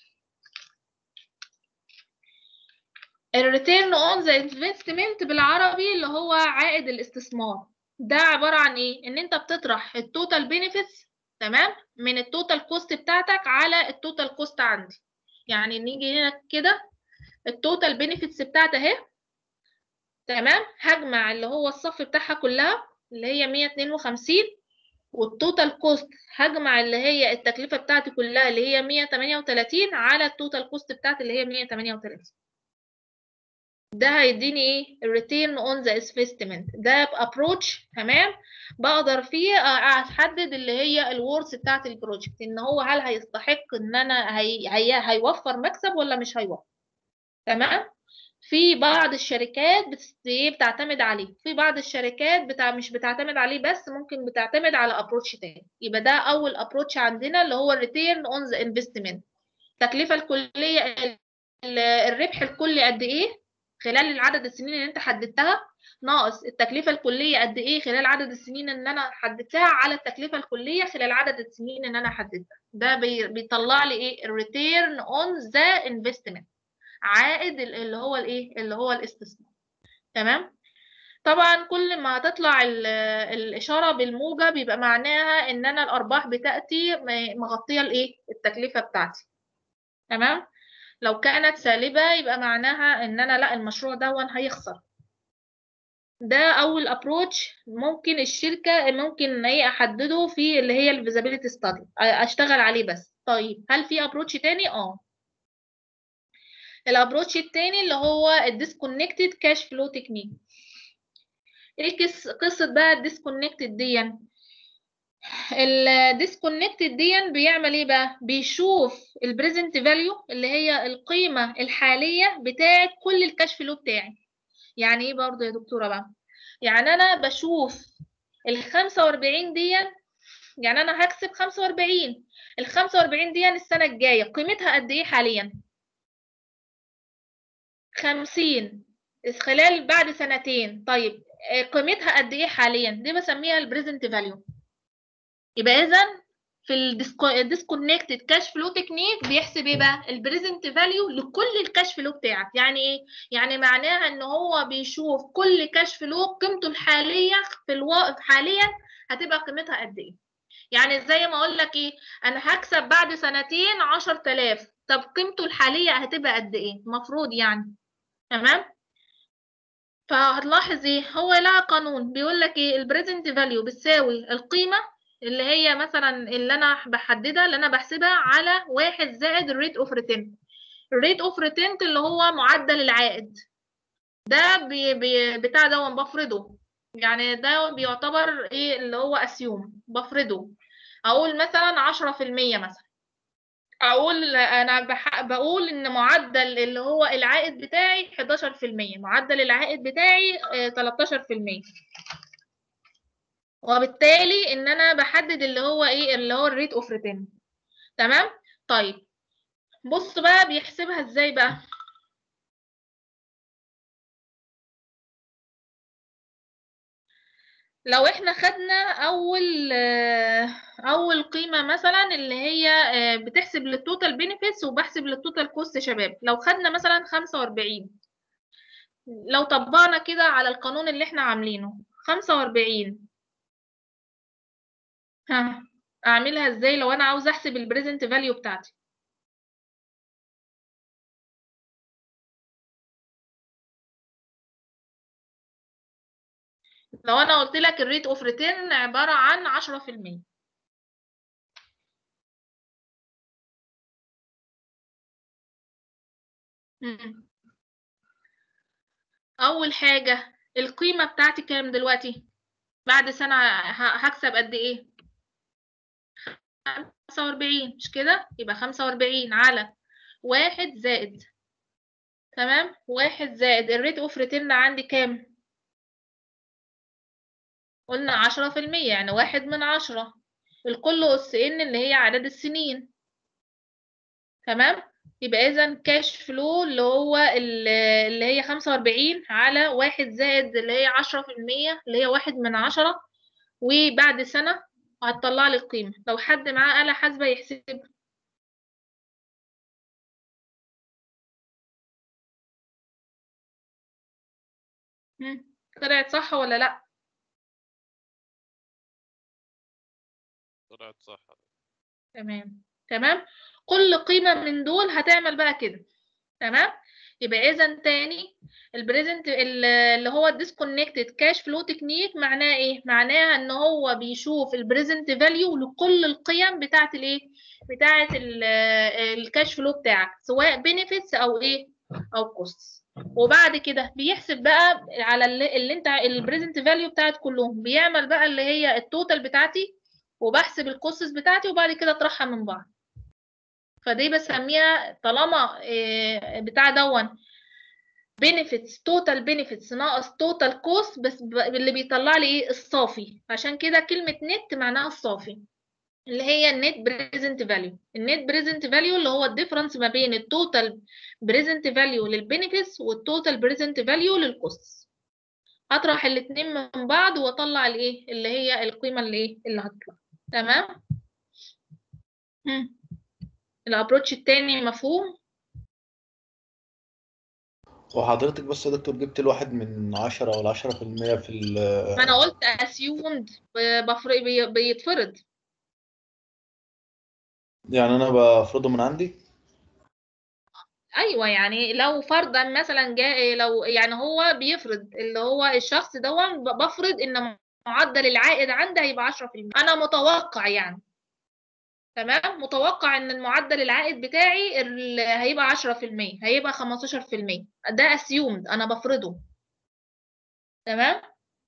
الريتيرن اون ذا انفستمنت بالعربي اللي هو عائد الاستثمار ده عبارة عن ايه ان انت بتطرح التوتال بينيفيتس تمام من التوتال كوست بتاعتك على التوتال كوست عندي يعني نيجي هنا كده التوتال بينيفيتس بتاعتي اهي تمام هجمع اللي هو الصف بتاعها كلها اللي هي 152 والتوتال كوست هجمع اللي هي التكلفة بتاعتي كلها اللي هي 138 على التوتال كوست بتاعتي اللي هي 138 ده هيديني ايه الريتيرن اون ذا انفستمنت ده بابروتش تمام بقدر فيه احدد اللي هي الورث بتاعت البروجكت ان هو هل هيستحق ان انا هي هي هيوفر مكسب ولا مش هيوفر تمام في بعض الشركات بتعتمد عليه في بعض الشركات بتاع مش بتعتمد عليه بس ممكن بتعتمد على ابروتش تاني يبقى ده اول ابروتش عندنا اللي هو الريتيرن اون ذا انفستمنت التكلفه الكليه الربح الكلي قد ايه خلال العدد السنين اللي انت حددتها ناقص التكلفة الكلية قد ايه خلال عدد السنين اللي انا حددتها على التكلفة الكلية خلال عدد السنين اللي انا حددتها ده بيطلع لي ايه الريتيرن اون ذا انفستمنت عائد اللي هو الايه اللي هو الاستثمار تمام طبعا كل ما تطلع الاشاره بالموجه بيبقى معناها ان انا الارباح بتاعتي مغطيه الايه التكلفه بتاعتي تمام لو كانت سالبة يبقى معناها ان انا لا المشروع ده هيخسر ده اول ابروتش ممكن الشركة ممكن ان هي احدده في اللي هي الفيزابيليتي ستادي اشتغل عليه بس طيب هل في ابروتش تاني اه الابروتش التاني اللي هو الديسكونكتد كاش فلو تكنيك ايه قص- قصة بقى الديسكونكتد دي الديسكونكتد دي بيعمل ايه بقى بيشوف البريزنت فاليو اللي هي القيمة الحالية بتاعت كل الكاش فلو بتاعي يعني ايه برضه يا دكتورة بقى يعني انا بشوف ال 45 دي يعني انا هكسب 45 ال 45 دي السنة الجاية قيمتها قد ايه حاليا 50 خلال بعد سنتين طيب آه، قيمتها قد ايه حاليا دي بسميها البريزنت فاليو يبقى اذا في الديسكونكتد كاش فلو تكنيك بيحسب ايه بقى البريزنت فاليو لكل الكاش فلو بتاعك يعني ايه يعني معناها ان هو بيشوف كل كاش فلو قيمته الحاليه في الو... حاليا هتبقى قيمتها قد ايه يعني زي ما اقول لك ايه انا هكسب بعد سنتين 10000 طب قيمته الحاليه هتبقى قد ايه المفروض يعني تمام فهتلاحظ ايه هو لها قانون بيقول لك ايه البريزنت فاليو بتساوي القيمه اللي هي مثلا اللي انا بحددها اللي انا بحسبها على واحد زائد الريت اوف ريتنت الريت اوف ريتنت اللي هو معدل العائد ده بي بي بتاع ده بفرضه يعني ده بيعتبر ايه اللي هو اسيوم بفرضه اقول مثلا عشرة في المية مثلا اقول انا بح... بقول ان معدل اللي هو العائد بتاعي 11% معدل العائد بتاعي آه، 13% وبالتالي ان انا بحدد اللي هو ايه اللي هو الريت اوف ريتيرن تمام طيب بص بقى بيحسبها ازاي بقى لو احنا خدنا اول آه، اول قيمه مثلا اللي هي آه، بتحسب للتوتال بينيفيتس وبحسب للتوتال كوست شباب لو خدنا مثلا 45 لو طبقنا كده على القانون اللي احنا عاملينه 45 ها اعملها ازاي لو انا عاوز احسب البريزنت فاليو بتاعتي لو انا قلت لك الريت اوف ريتيرن عباره عن 10% مم. اول حاجه القيمه بتاعتي كام دلوقتي بعد سنه ه- هكسب قد ايه 45 مش كده يبقى 45 على واحد زائد تمام واحد زائد الريت اوف ريتيرن عندي كام قلنا عشرة في المية يعني واحد من عشرة الكل أس إن اللي هي عدد السنين تمام يبقى إذا كاش فلو اللي هو ال- اللي هي خمسة وأربعين على واحد زائد اللي هي عشرة في المية اللي هي واحد من عشرة وبعد سنة هتطلع لي القيمة لو حد معاه آلة حاسبة يحسب مم. طلعت صح ولا لأ طلعت صح تمام تمام كل قيمة من دول هتعمل بقى كده تمام يبقى اذا تاني البريزنت اللي هو الديسكونكتد كاش فلو تكنيك معناه ايه معناها ان هو بيشوف البريزنت فاليو لكل القيم بتاعه الايه بتاعه الكاش فلو بتاعك سواء بينيفيتس او ايه او كوست وبعد كده بيحسب بقى على اللي, اللي انت البريزنت فاليو بتاعت كلهم بيعمل بقى اللي هي التوتال بتاعتي وبحسب الكوستس بتاعتي وبعد كده اطرحها من بعض فدي بسميها طالما إيه، بتاع دون benefits total benefits ناقص total cost بس ب- اللي بيطلع لي ايه الصافي عشان كده كلمة net معناها الصافي اللي هي النت بريزنت فاليو النت بريزنت فاليو اللي هو الديفرنس ما بين التوتال بريزنت فاليو للبينيفيتس والتوتال بريزنت فاليو للكوست هطرح الاتنين من بعض واطلع الايه اللي هي القيمة اللي ايه اللي هتطلع تمام الابروتش التاني مفهوم وحضرتك بس يا دكتور جبت الواحد من عشرة ولا عشرة في المية في ال ما انا قلت assumed ب- بفرق بي- بيتفرض يعني أنا بفرضه من عندي ايوه يعني لو فرضا مثلا جاء لو يعني هو بيفرض اللي هو الشخص ده بفرض ان معدل العائد عندي هيبقى 10% انا متوقع يعني تمام متوقع ان المعدل العائد بتاعي ال- هيبقى 10% هيبقى 15% ده assumed انا بفرضه تمام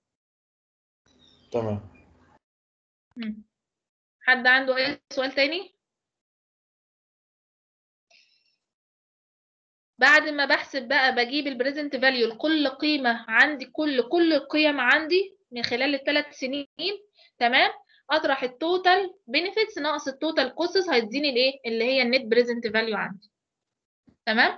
تمام مم. حد عنده اي سؤال تاني بعد ما بحسب بقى بجيب البريزنت فاليو لكل قيمة عندي كل كل القيم عندي من خلال الثلاث سنين تمام اطرح التوتال بينيفيتس ناقص التوتال كوستس هيديني الايه اللي هي النت بريزنت فاليو عندي تمام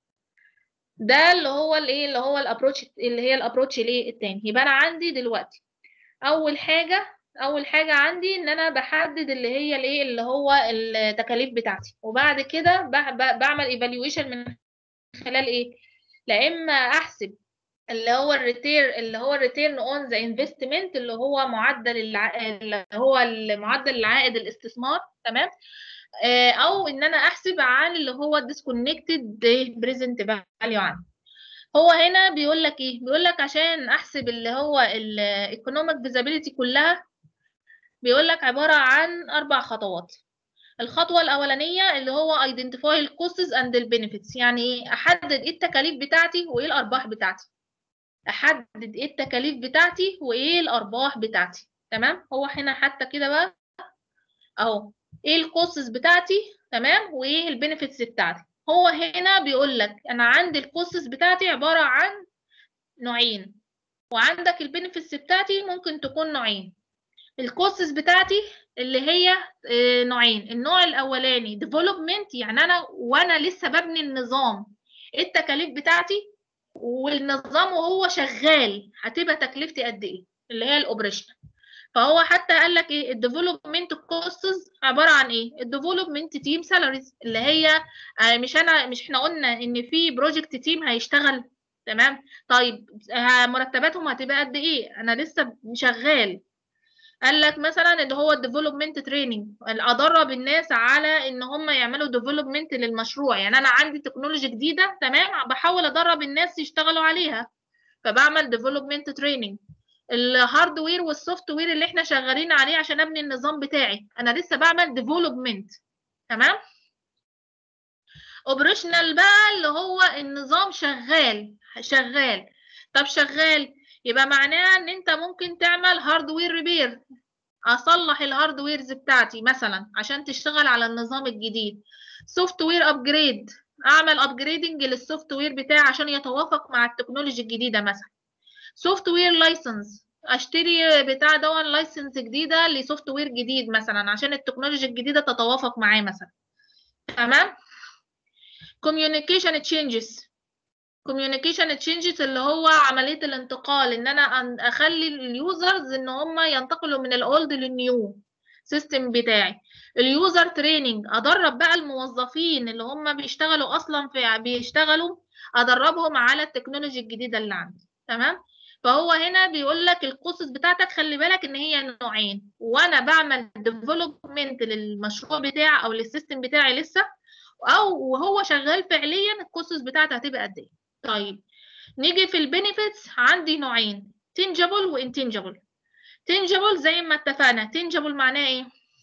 ده اللي هو الايه اللي هو الابروتش اللي هي الابروتش الايه التاني يبقى انا عندي دلوقتي اول حاجة اول حاجة عندي ان انا بحدد اللي هي الايه اللي هو التكاليف بتاعتي وبعد كده ب- ب- بعمل ايفالويشن من خلال ايه لا اما احسب اللي هو الريتير اللي هو الريتيرن اون ذا انفستمنت اللي هو معدل الع... اللي هو معدل العائد الاستثمار تمام آه، او ان انا احسب عن اللي هو الديسكونكتد بريزنت فاليو عندي هو هنا بيقول لك ايه بيقول لك عشان احسب اللي هو الايكونوميك فيزابيليتي كلها بيقول لك عباره عن اربع خطوات الخطوه الاولانيه اللي هو identify the costs and the benefits يعني ايه احدد ايه التكاليف بتاعتي وايه الارباح بتاعتي احدد ايه التكاليف بتاعتي وايه الارباح بتاعتي تمام هو هنا حتى كده بقى اهو ايه الكوستس بتاعتي تمام وايه البينيفيتس بتاعتي هو هنا بيقول لك انا عندي الكوستس بتاعتي عباره عن نوعين وعندك البينيفيتس بتاعتي ممكن تكون نوعين الكوستس بتاعتي اللي هي آه، نوعين النوع الاولاني ديفلوبمنت يعني انا وانا لسه ببني النظام ايه التكاليف بتاعتي والنظام وهو شغال هتبقى تكلفتي قد ايه اللي هي الاوبريشن فهو حتى قال لك ايه الديفلوبمنت كوستس عباره عن ايه الديفلوبمنت تيم سالاريز اللي هي آه، مش انا مش احنا قلنا ان في بروجكت تيم هيشتغل تمام طيب آه، مرتباتهم هتبقى قد ايه انا لسه شغال قال لك مثلا اللي هو الديفلوبمنت تريننج ادرب الناس على ان هم يعملوا ديفلوبمنت للمشروع يعني انا عندي تكنولوجي جديده تمام بحاول ادرب الناس يشتغلوا عليها فبعمل ديفلوبمنت تريننج الهاردوير والسوفت وير اللي احنا شغالين عليه عشان ابني النظام بتاعي انا لسه بعمل ديفلوبمنت تمام اوبريشنال بقى اللي هو النظام شغال شغال طب شغال يبقى معناها ان انت ممكن تعمل هاردوير ريبير اصلح الهاردويرز بتاعتي مثلا عشان تشتغل على النظام الجديد سوفت وير ابجريد اعمل ابجريدنج للسوفت وير بتاعي عشان يتوافق مع التكنولوجي الجديده مثلا سوفت وير لايسنس اشتري بتاع دون لايسنس جديده لسوفت وير جديد مثلا عشان التكنولوجيا الجديده تتوافق معاه مثلا تمام communication changes communication changes اللي هو عمليه الانتقال ان انا أن- اخلي اليوزرز ان هم ينتقلوا من الاولد للنيو سيستم بتاعي اليوزر تريننج ادرب بقى الموظفين اللي هم بيشتغلوا اصلا في بيشتغلوا ادربهم على التكنولوجي الجديده اللي عندي تمام فهو هنا بيقول لك القصص بتاعتك خلي بالك ان هي نوعين وانا بعمل ديفلوبمنت للمشروع بتاعي او للسيستم بتاعي لسه او وهو شغال فعليا القصص بتاعتي هتبقى قد ايه طيب نيجي في البينيفيتس عندي نوعين تنجبل وانتنجبل تنجبل زي ما اتفقنا تنجبل معناه ايه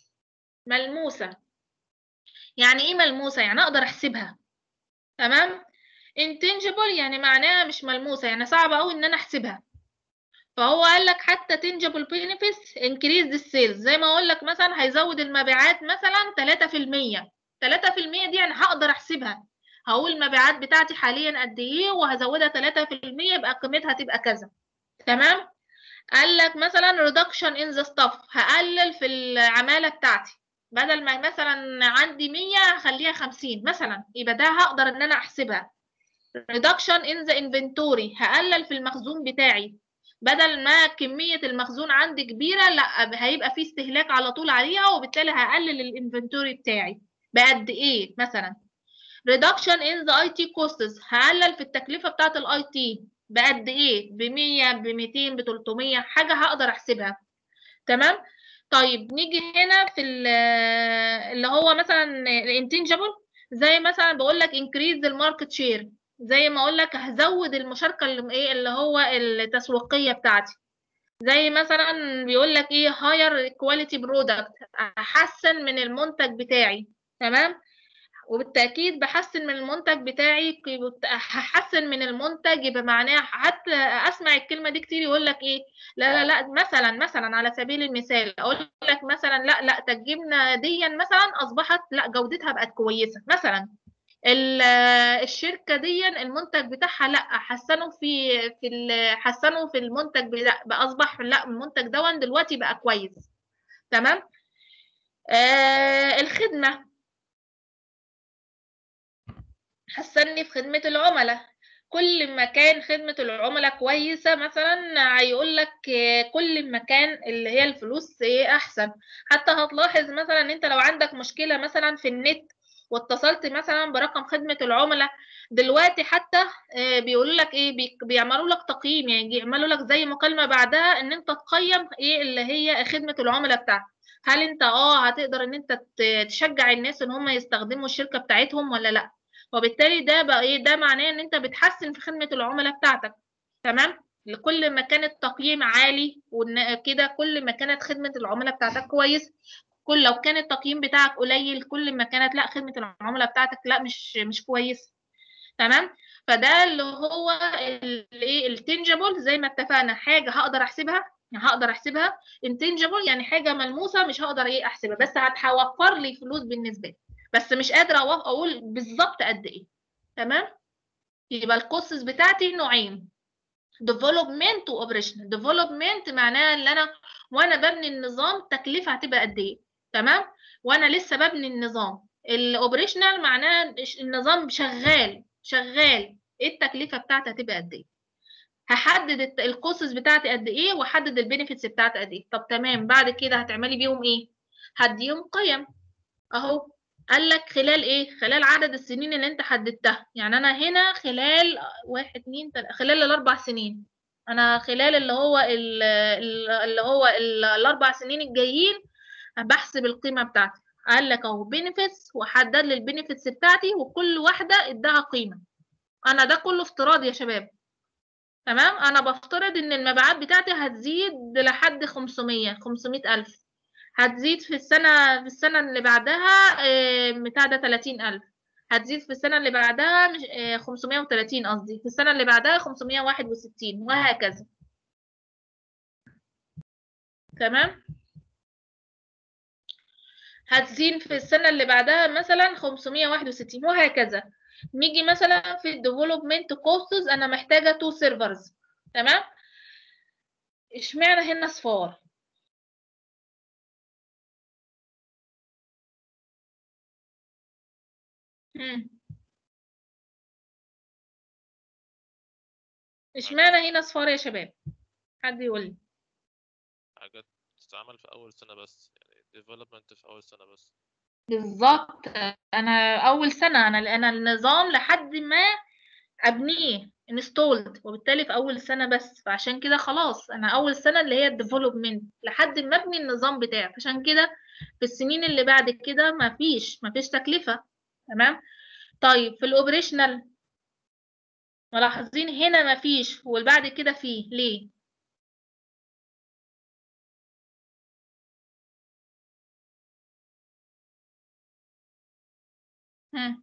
ملموسه يعني ايه ملموسه يعني اقدر احسبها تمام intangible يعني معناها مش ملموسة يعني صعب أوي إن أنا أحسبها فهو قال لك حتى tangible benefits increase the sales زي ما أقول لك مثلا هيزود المبيعات مثلا 3% 3% دي أنا هقدر أحسبها هقول المبيعات بتاعتي حاليا قد إيه وهزودها 3% يبقى قيمتها تبقى كذا تمام قال لك مثلا reduction in the staff هقلل في العمالة بتاعتي بدل ما مثلا عندي 100 هخليها 50 مثلا يبقى ده هقدر ان انا احسبها reduction in the inventory هقلل في المخزون بتاعي بدل ما كمية المخزون عندي كبيرة لا هيبقى في استهلاك على طول عليها وبالتالي هقلل الانفنتوري بتاعي بقد ايه مثلا reduction in the IT costs هقلل في التكلفة بتاعة الاي تي بقد ايه ب 100 ب 200 ب 300 حاجة هقدر احسبها تمام طيب نيجي هنا في اللي هو مثلا الانتنجبل زي مثلا بقول لك increase الماركت شير زي ما اقول لك هزود المشاركه اللي ايه اللي هو التسويقيه بتاعتي زي مثلا بيقول لك ايه higher quality product احسن من المنتج بتاعي تمام وبالتأكيد بحسن من المنتج بتاعي هحسن من المنتج يبقى معناه حتى أسمع الكلمة دي كتير يقول لك إيه لا لا لا مثلا مثلا على سبيل المثال أقول لك مثلا لا لا ده الجبنة دي مثلا أصبحت لا جودتها بقت كويسة مثلا ال- الشركة دي المنتج بتاعها لا حسنوا في في ال- حسنوا في المنتج لا بقى أصبح لا المنتج دون دلوقتي بقى كويس تمام آه الخدمة حسني في خدمة العملاء كل ما كان خدمة العملاء كويسة مثلا هيقول لك كل ما كان اللي هي الفلوس ايه احسن حتى هتلاحظ مثلا انت لو عندك مشكلة مثلا في النت واتصلت مثلا برقم خدمة العملاء دلوقتي حتى آه، بيقولوا لك ايه بي- بيعملوا لك تقييم يعني بيعملوا لك زي مكالمة بعدها ان انت تقيم ايه اللي هي خدمة العملاء بتاعتك هل انت اه هتقدر ان انت ت- تشجع الناس ان هم يستخدموا الشركة بتاعتهم ولا لا وبالتالي ده بقى ايه ده معناه ان انت بتحسن في خدمة العملاء بتاعتك تمام لكل ما كان التقييم عالي وكده كل ما كانت خدمة العملاء بتاعتك كويس كل لو كان التقييم بتاعك قليل كل ما كانت لا خدمة العملاء بتاعتك لا مش مش كويس تمام فده اللي هو الايه التنجبل زي ما اتفقنا حاجة هقدر احسبها يعني هقدر احسبها intangible يعني حاجة ملموسة مش هقدر ايه احسبها بس هتوفر لي فلوس بالنسبة لي بس مش قادرة أوف- اقول بالظبط قد ايه تمام يبقى الكوسز بتاعتي نوعين development و operational development معناها ان انا وانا ببني النظام تكلفة هتبقى قد ايه تمام وانا لسه ببني النظام الاوبريشنال معناها إش- النظام شغال شغال ايه التكلفة بتاعتي هتبقى قد ايه هحدد الكوسز بتاعتي قد ايه واحدد البينيفيتس بتاعتي قد ايه طب تمام بعد كده هتعملي بيهم ايه هديهم قيم اهو قال لك خلال ايه خلال عدد السنين اللي انت حددتها يعني انا هنا خلال واحد اتنين تلاتة خلال الاربع سنين انا خلال اللي هو ال- ال- اللي هو ال- الاربع سنين الجايين بحسب القيمه بتاعتي قال لك اهو بينيفيتس وحدد لي البينيفيتس بتاعتي وكل واحده اداها قيمه انا ده كله افتراض يا شباب تمام انا بفترض ان المبيعات بتاعتي هتزيد لحد 500 500 الف هتزيد في السنة في السنة اللي بعدها آه، بتاع ده 30000 هتزيد في السنة اللي بعدها مش آه، 530 قصدي في السنة اللي بعدها 561 وهكذا تمام هتزيد في السنة اللي بعدها مثلا 561 وهكذا نيجي مثلا في الديفلوبمنت كوستس انا محتاجة تو سيرفرز تمام اشمعنى هنا صفار مم. اشمعنى هنا صفار يا شباب حد يقول لي حاجات تتعمل في أول سنة بس يعني development في أول سنة بس بالظبط انا اول سنه انا انا النظام لحد ما ابنيه انستولد وبالتالي في اول سنه بس فعشان كده خلاص انا اول سنه اللي هي الديفلوبمنت لحد ما ابني النظام بتاعي عشان كده في السنين اللي بعد كده مفيش مفيش تكلفه تمام طيب في الاوبريشنال ملاحظين هنا مفيش والبعد كده فيه ليه هم.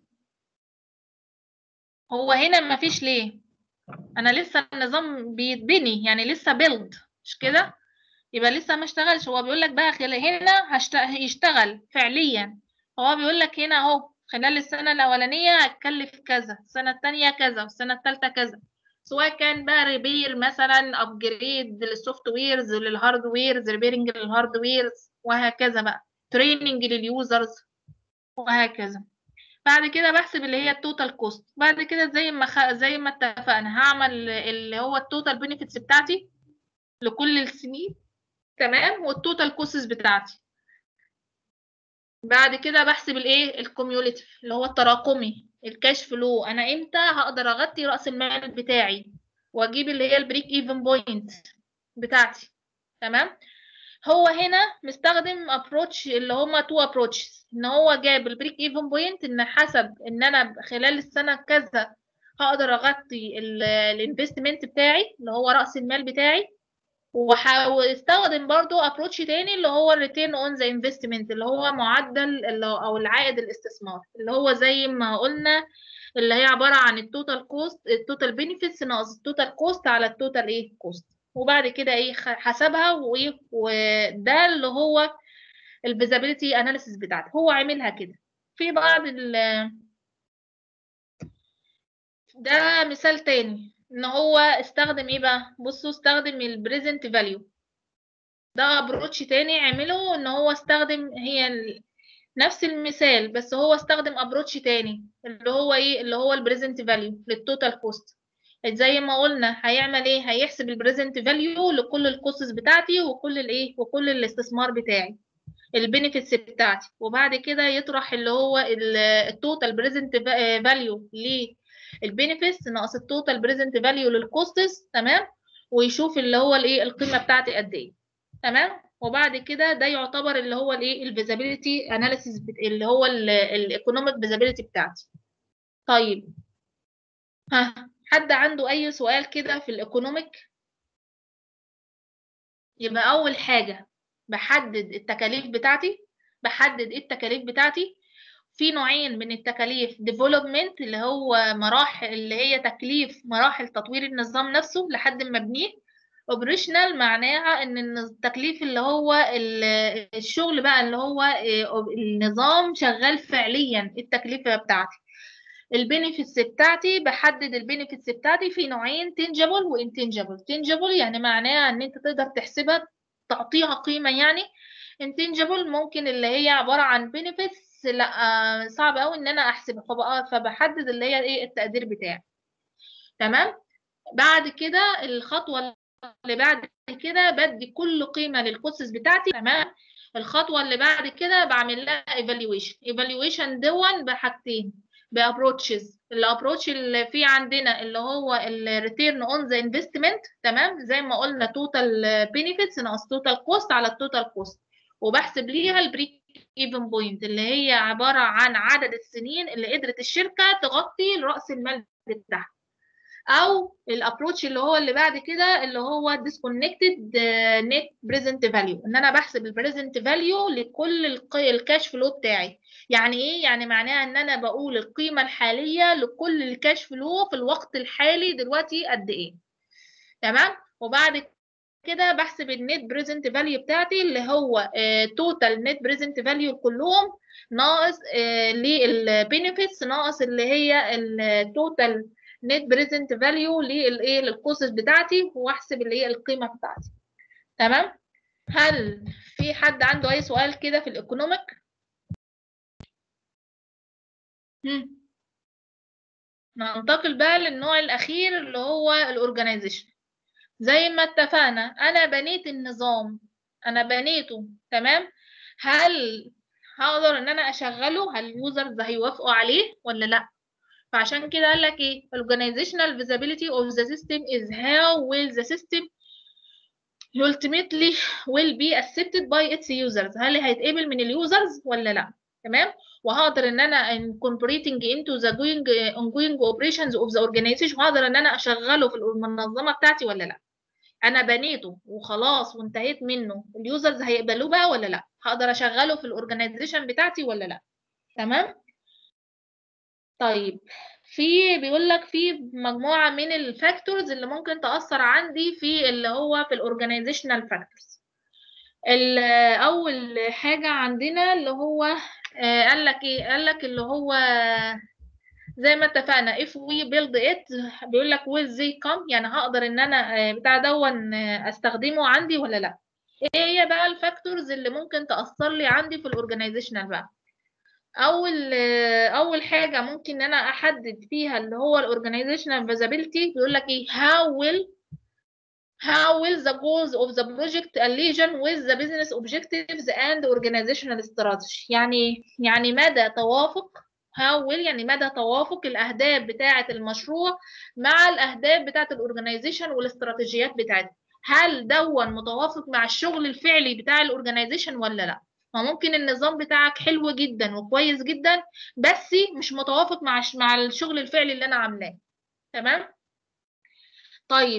هو هنا مفيش ليه انا لسه النظام بيتبني يعني لسه بيلد مش كده يبقى لسه ما اشتغلش هو بيقول لك بقى خلال هنا هشت... هيشتغل فعليا هو بيقول لك هنا اهو خلال السنة الأولانية هتكلف كذا السنة التانية كذا والسنة التالتة كذا سواء كان بقى ريبير مثلا ابجريد للسوفت ويرز للهاردويرز ريبيرنج للهاردويرز وهكذا بقى تريننج لليوزرز وهكذا بعد كده بحسب اللي هي التوتال كوست بعد كده زي ما خ... زي ما اتفقنا هعمل اللي هو التوتال بينيفيتس بتاعتي لكل السنين تمام والتوتال كوستس بتاعتي بعد كده بحسب الايه الكوميوليتيف اللي هو التراكمي الكاش فلو انا امتى هقدر اغطي راس المال بتاعي واجيب اللي هي البريك ايفن بوينت بتاعتي تمام هو هنا مستخدم ابروتش اللي هما تو ابروتشز ان هو جاب البريك ايفن بوينت ان حسب ان انا خلال السنه كذا هقدر اغطي الانفستمنت بتاعي اللي هو راس المال بتاعي وح- واستخدم برضو ابروتش تاني اللي هو الريتيرن اون ذا انفستمنت اللي هو معدل اللي هو او العائد الاستثمار اللي هو زي ما قلنا اللي هي عبارة عن التوتال كوست التوتال بينيفيتس ناقص التوتال كوست على التوتال ايه كوست وبعد كده ايه خ- حسبها وايه وده اللي هو الفيزابيليتي اناليسيس بتاعته هو عاملها كده في بعض ال ده مثال تاني ان هو استخدم ايه بقى بصوا استخدم البريزنت فاليو ده ابروتش تاني عمله ان هو استخدم هي ال- نفس المثال بس هو استخدم ابروتش تاني اللي هو ايه اللي هو البريزنت فاليو للتوتال كوست زي ما قلنا هيعمل ايه هيحسب البريزنت فاليو لكل الكوستس بتاعتي وكل الايه وكل الاستثمار بتاعي البينيفيتس بتاعتي وبعد كده يطرح اللي هو التوتال بريزنت فاليو للبينيفيتس ناقص التوتال بريزنت فاليو للكوستس تمام ويشوف اللي هو الايه القيمه بتاعتي قد ايه تمام وبعد كده ده يعتبر اللي هو الايه الفيزابيليتي اناليسيس اللي هو الايكونوميك فيزابيليتي بتاعتي طيب ها حد عنده اي سؤال كده في الايكونوميك يبقى اول حاجه بحدد التكاليف بتاعتي بحدد ايه التكاليف بتاعتي في نوعين من التكاليف development اللي هو مراحل اللي هي تكليف مراحل تطوير النظام نفسه لحد ما ابنيه operational معناها ان التكليف اللي هو ال- الشغل بقى اللي هو آه، النظام شغال فعليا التكلفة بتاعتي البينيفيتس بتاعتي بحدد البينيفيتس بتاعتي في نوعين تنجبل وانتنجبل تنجبل يعني معناها ان انت تقدر تحسبها تعطيها قيمة يعني انتنجبل ممكن اللي هي عبارة عن بينيفيتس لا آه، صعب قوي ان انا احسبها فبقى فبحدد اللي هي ايه التقدير بتاعي تمام بعد كده الخطوة اللي بعد كده بدي كل قيمة للكوسس بتاعتي تمام الخطوة اللي بعد كده بعمل لها evaluation evaluation دون بحاجتين بابروتشز الابروتش اللي في عندنا اللي هو الريتيرن اون ذا انفستمنت تمام زي ما قلنا توتال بينيفيتس ناقص توتال كوست على التوتال كوست وبحسب ليها البريك ايفن بوينت اللي هي عبارة عن عدد السنين اللي قدرت الشركة تغطي رأس المال بتاعها او الابروتش اللي هو اللي بعد كده اللي هو disconnected net present value ان انا بحسب البريزنت فاليو لكل الق- الكاش فلو بتاعي يعني ايه يعني معناها ان انا بقول القيمه الحاليه لكل الكاش فلو في الوقت الحالي دلوقتي قد ايه تمام وبعد كده بحسب النت بريزنت فاليو بتاعتي اللي هو توتال نت بريزنت فاليو كلهم ناقص للبينيفيتس ناقص اللي هي التوتال نت بريزنت فاليو للايه للكوسس بتاعتي واحسب اللي هي القيمه بتاعتي تمام هل في حد عنده اي سؤال كده في الايكونوميك هم. ننتقل بقى للنوع الاخير اللي هو الاورجانيزيشن زي ما اتفقنا انا بنيت النظام انا بنيته تمام هل هقدر ان انا اشغله هل اليوزرز هيوافقوا عليه ولا لا فعشان كده قال لك ايه organizational visibility of the system is how will the system ultimately will be accepted by its users هل هيتقبل من اليوزرز ولا لا تمام وهقدر ان انا incorporating into the going ongoing operations of the organization وهقدر ان انا اشغله في المنظمه بتاعتي ولا لا انا بنيته وخلاص وانتهيت منه اليوزرز هيقبلوه بقى ولا لا هقدر اشغله في الاورجانيزيشن بتاعتي ولا لا تمام طيب في بيقول لك في مجموعة من الفاكتورز اللي ممكن تأثر عندي في اللي هو في الاورجانيزيشنال فاكتورز أول حاجة عندنا اللي هو آه، قال لك ايه قال لك اللي هو زي ما اتفقنا if we build it بيقول لك will they come يعني هقدر ان انا آه، بتاع دون آه، استخدمه عندي ولا لا ايه هي بقى الفاكتورز اللي ممكن تأثر لي عندي في الاورجانيزيشنال بقى اول اول حاجه ممكن ان انا احدد فيها اللي هو الاورجانيزيشنال فيزابيلتي بيقول لك ايه how will how will the goals of the project align with the business objectives and organizational strategy يعني يعني مدى توافق how will يعني مدى توافق الاهداف بتاعه المشروع مع الاهداف بتاعه الاورجانيزيشن والاستراتيجيات بتاعتها هل دون متوافق مع الشغل الفعلي بتاع الاورجانيزيشن ولا لا ما ممكن النظام بتاعك حلو جدا وكويس جدا بس مش متوافق مع مع الشغل الفعلي اللي انا عاملاه تمام طيب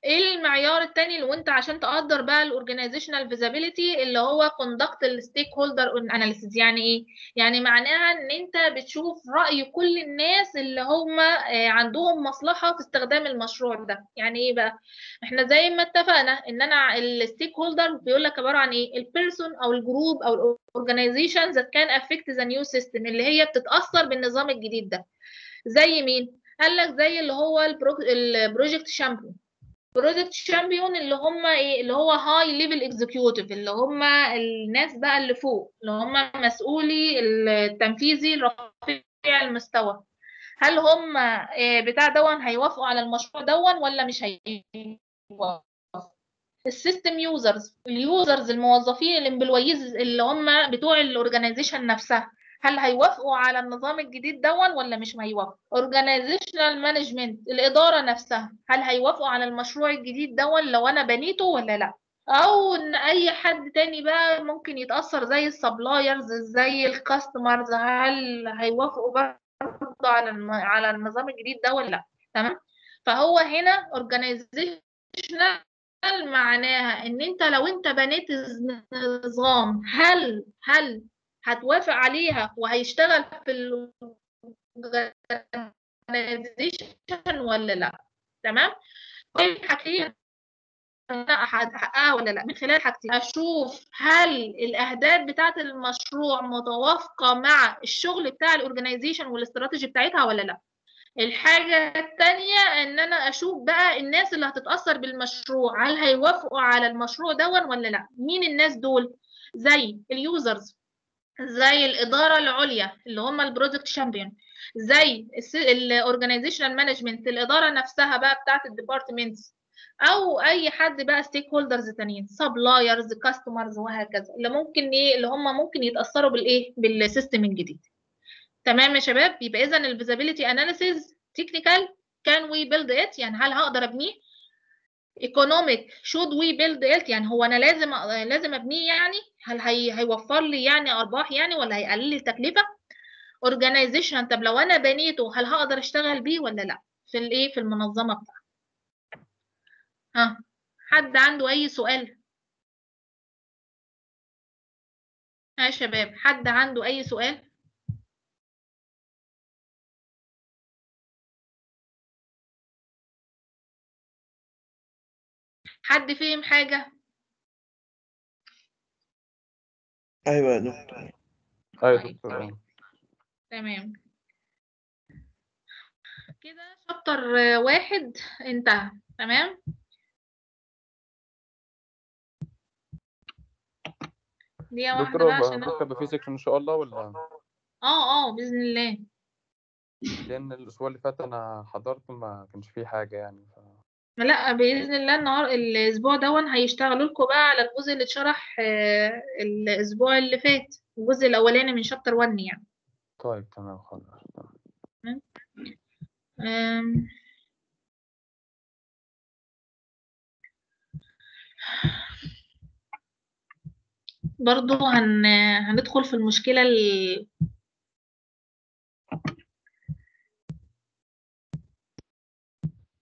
ايه المعيار التاني اللي وانت عشان تقدر بقى الاورجانيزيشنال فيزابيليتي اللي هو كوندكت الستيك هولدر اناليسيز يعني ايه يعني معناها ان انت بتشوف راي كل الناس اللي هم آه، عندهم مصلحه في استخدام المشروع ده يعني ايه بقى احنا زي ما اتفقنا ان انا الستيك هولدر بيقول لك عباره عن ايه البيرسون او الجروب او الاورجانيزيشن that can affect the new system اللي هي بتتاثر بالنظام الجديد ده زي مين قال لك زي اللي هو البروجكت شامبيون بروجكت شامبيون اللي هم ايه اللي هو هاي ليفل اكزيكيوتيف اللي هم الناس بقى اللي فوق اللي هم مسؤولي التنفيذي رفيع المستوى هل هم إيه بتاع دون هيوافقوا على المشروع دون ولا مش هيوافقوا السيستم يوزرز اليوزرز الموظفين الامبلويز اللي هم بتوع الاورجانيزيشن نفسها هل هيوافقوا على النظام الجديد دون ولا مش هيوافقوا اورجانيزيشنال مانجمنت الاداره نفسها هل هيوافقوا على المشروع الجديد دون لو انا بنيته ولا لا او ان اي حد تاني بقى ممكن يتاثر زي السبلايرز زي الكاستمرز هل هيوافقوا برضه على الم... على النظام الجديد ده ولا لا تمام فهو هنا اورجانيزيشنال معناها ان انت لو انت بنيت نظام هل هل هتوافق عليها وهيشتغل في الاورجانيزيشن ولا لا تمام حاجتين هتحققها ولا لا من خلال حاجتين اشوف هل الاهداف بتاعه المشروع متوافقه مع الشغل بتاع الاورجانيزيشن والاستراتيجي بتاعتها ولا لا الحاجة التانية ان انا اشوف بقى الناس اللي هتتأثر بالمشروع هل هيوافقوا على المشروع دون ولا لا مين الناس دول زي اليوزرز زي الإدارة العليا اللي هم البروجكت شامبيون زي الاورجانيزيشنال مانجمنت الإدارة نفسها بقى بتاعت الديبارتمنتس او اي حد بقى ستيك هولدرز تانيين سبلايرز كاستمرز وهكذا اللي ممكن ايه اللي هم ممكن يتاثروا بالايه بالسيستم الجديد تمام يا شباب يبقى اذا الفيزابيليتي اناليسيز تكنيكال كان وي بيلد ات يعني هل هقدر ابنيه ايكونوميك شود وي بيلد ات يعني هو انا لازم لازم ابنيه يعني هل هي هيوفر لي يعني ارباح يعني ولا هيقلل لي التكلفه اورجانيزيشن طب لو انا بنيته هل هقدر اشتغل بيه ولا لا في الايه في المنظمه بتاعتي ها حد عنده اي سؤال ها يا شباب حد عنده اي سؤال حد فهم حاجة ايوه يا دكتور ايوه طيب. دكتور آه. تمام كده شابتر واحد انتهى تمام دي واحدة دكتور بقى هو عشان بكره يبقى في سيكشن ان شاء الله ولا اه اه بإذن الله لان الاسبوع اللي فات انا حضرت ما كانش فيه حاجه يعني ف... لا بإذن الله النهار الأسبوع دون هيشتغلوا لكم بقى على الجزء اللي اتشرح آه، الأسبوع اللي فات الجزء الأولاني من شابتر 1 يعني طيب تمام خلاص تمام. أم، برضو هن... هندخل في المشكلة ال-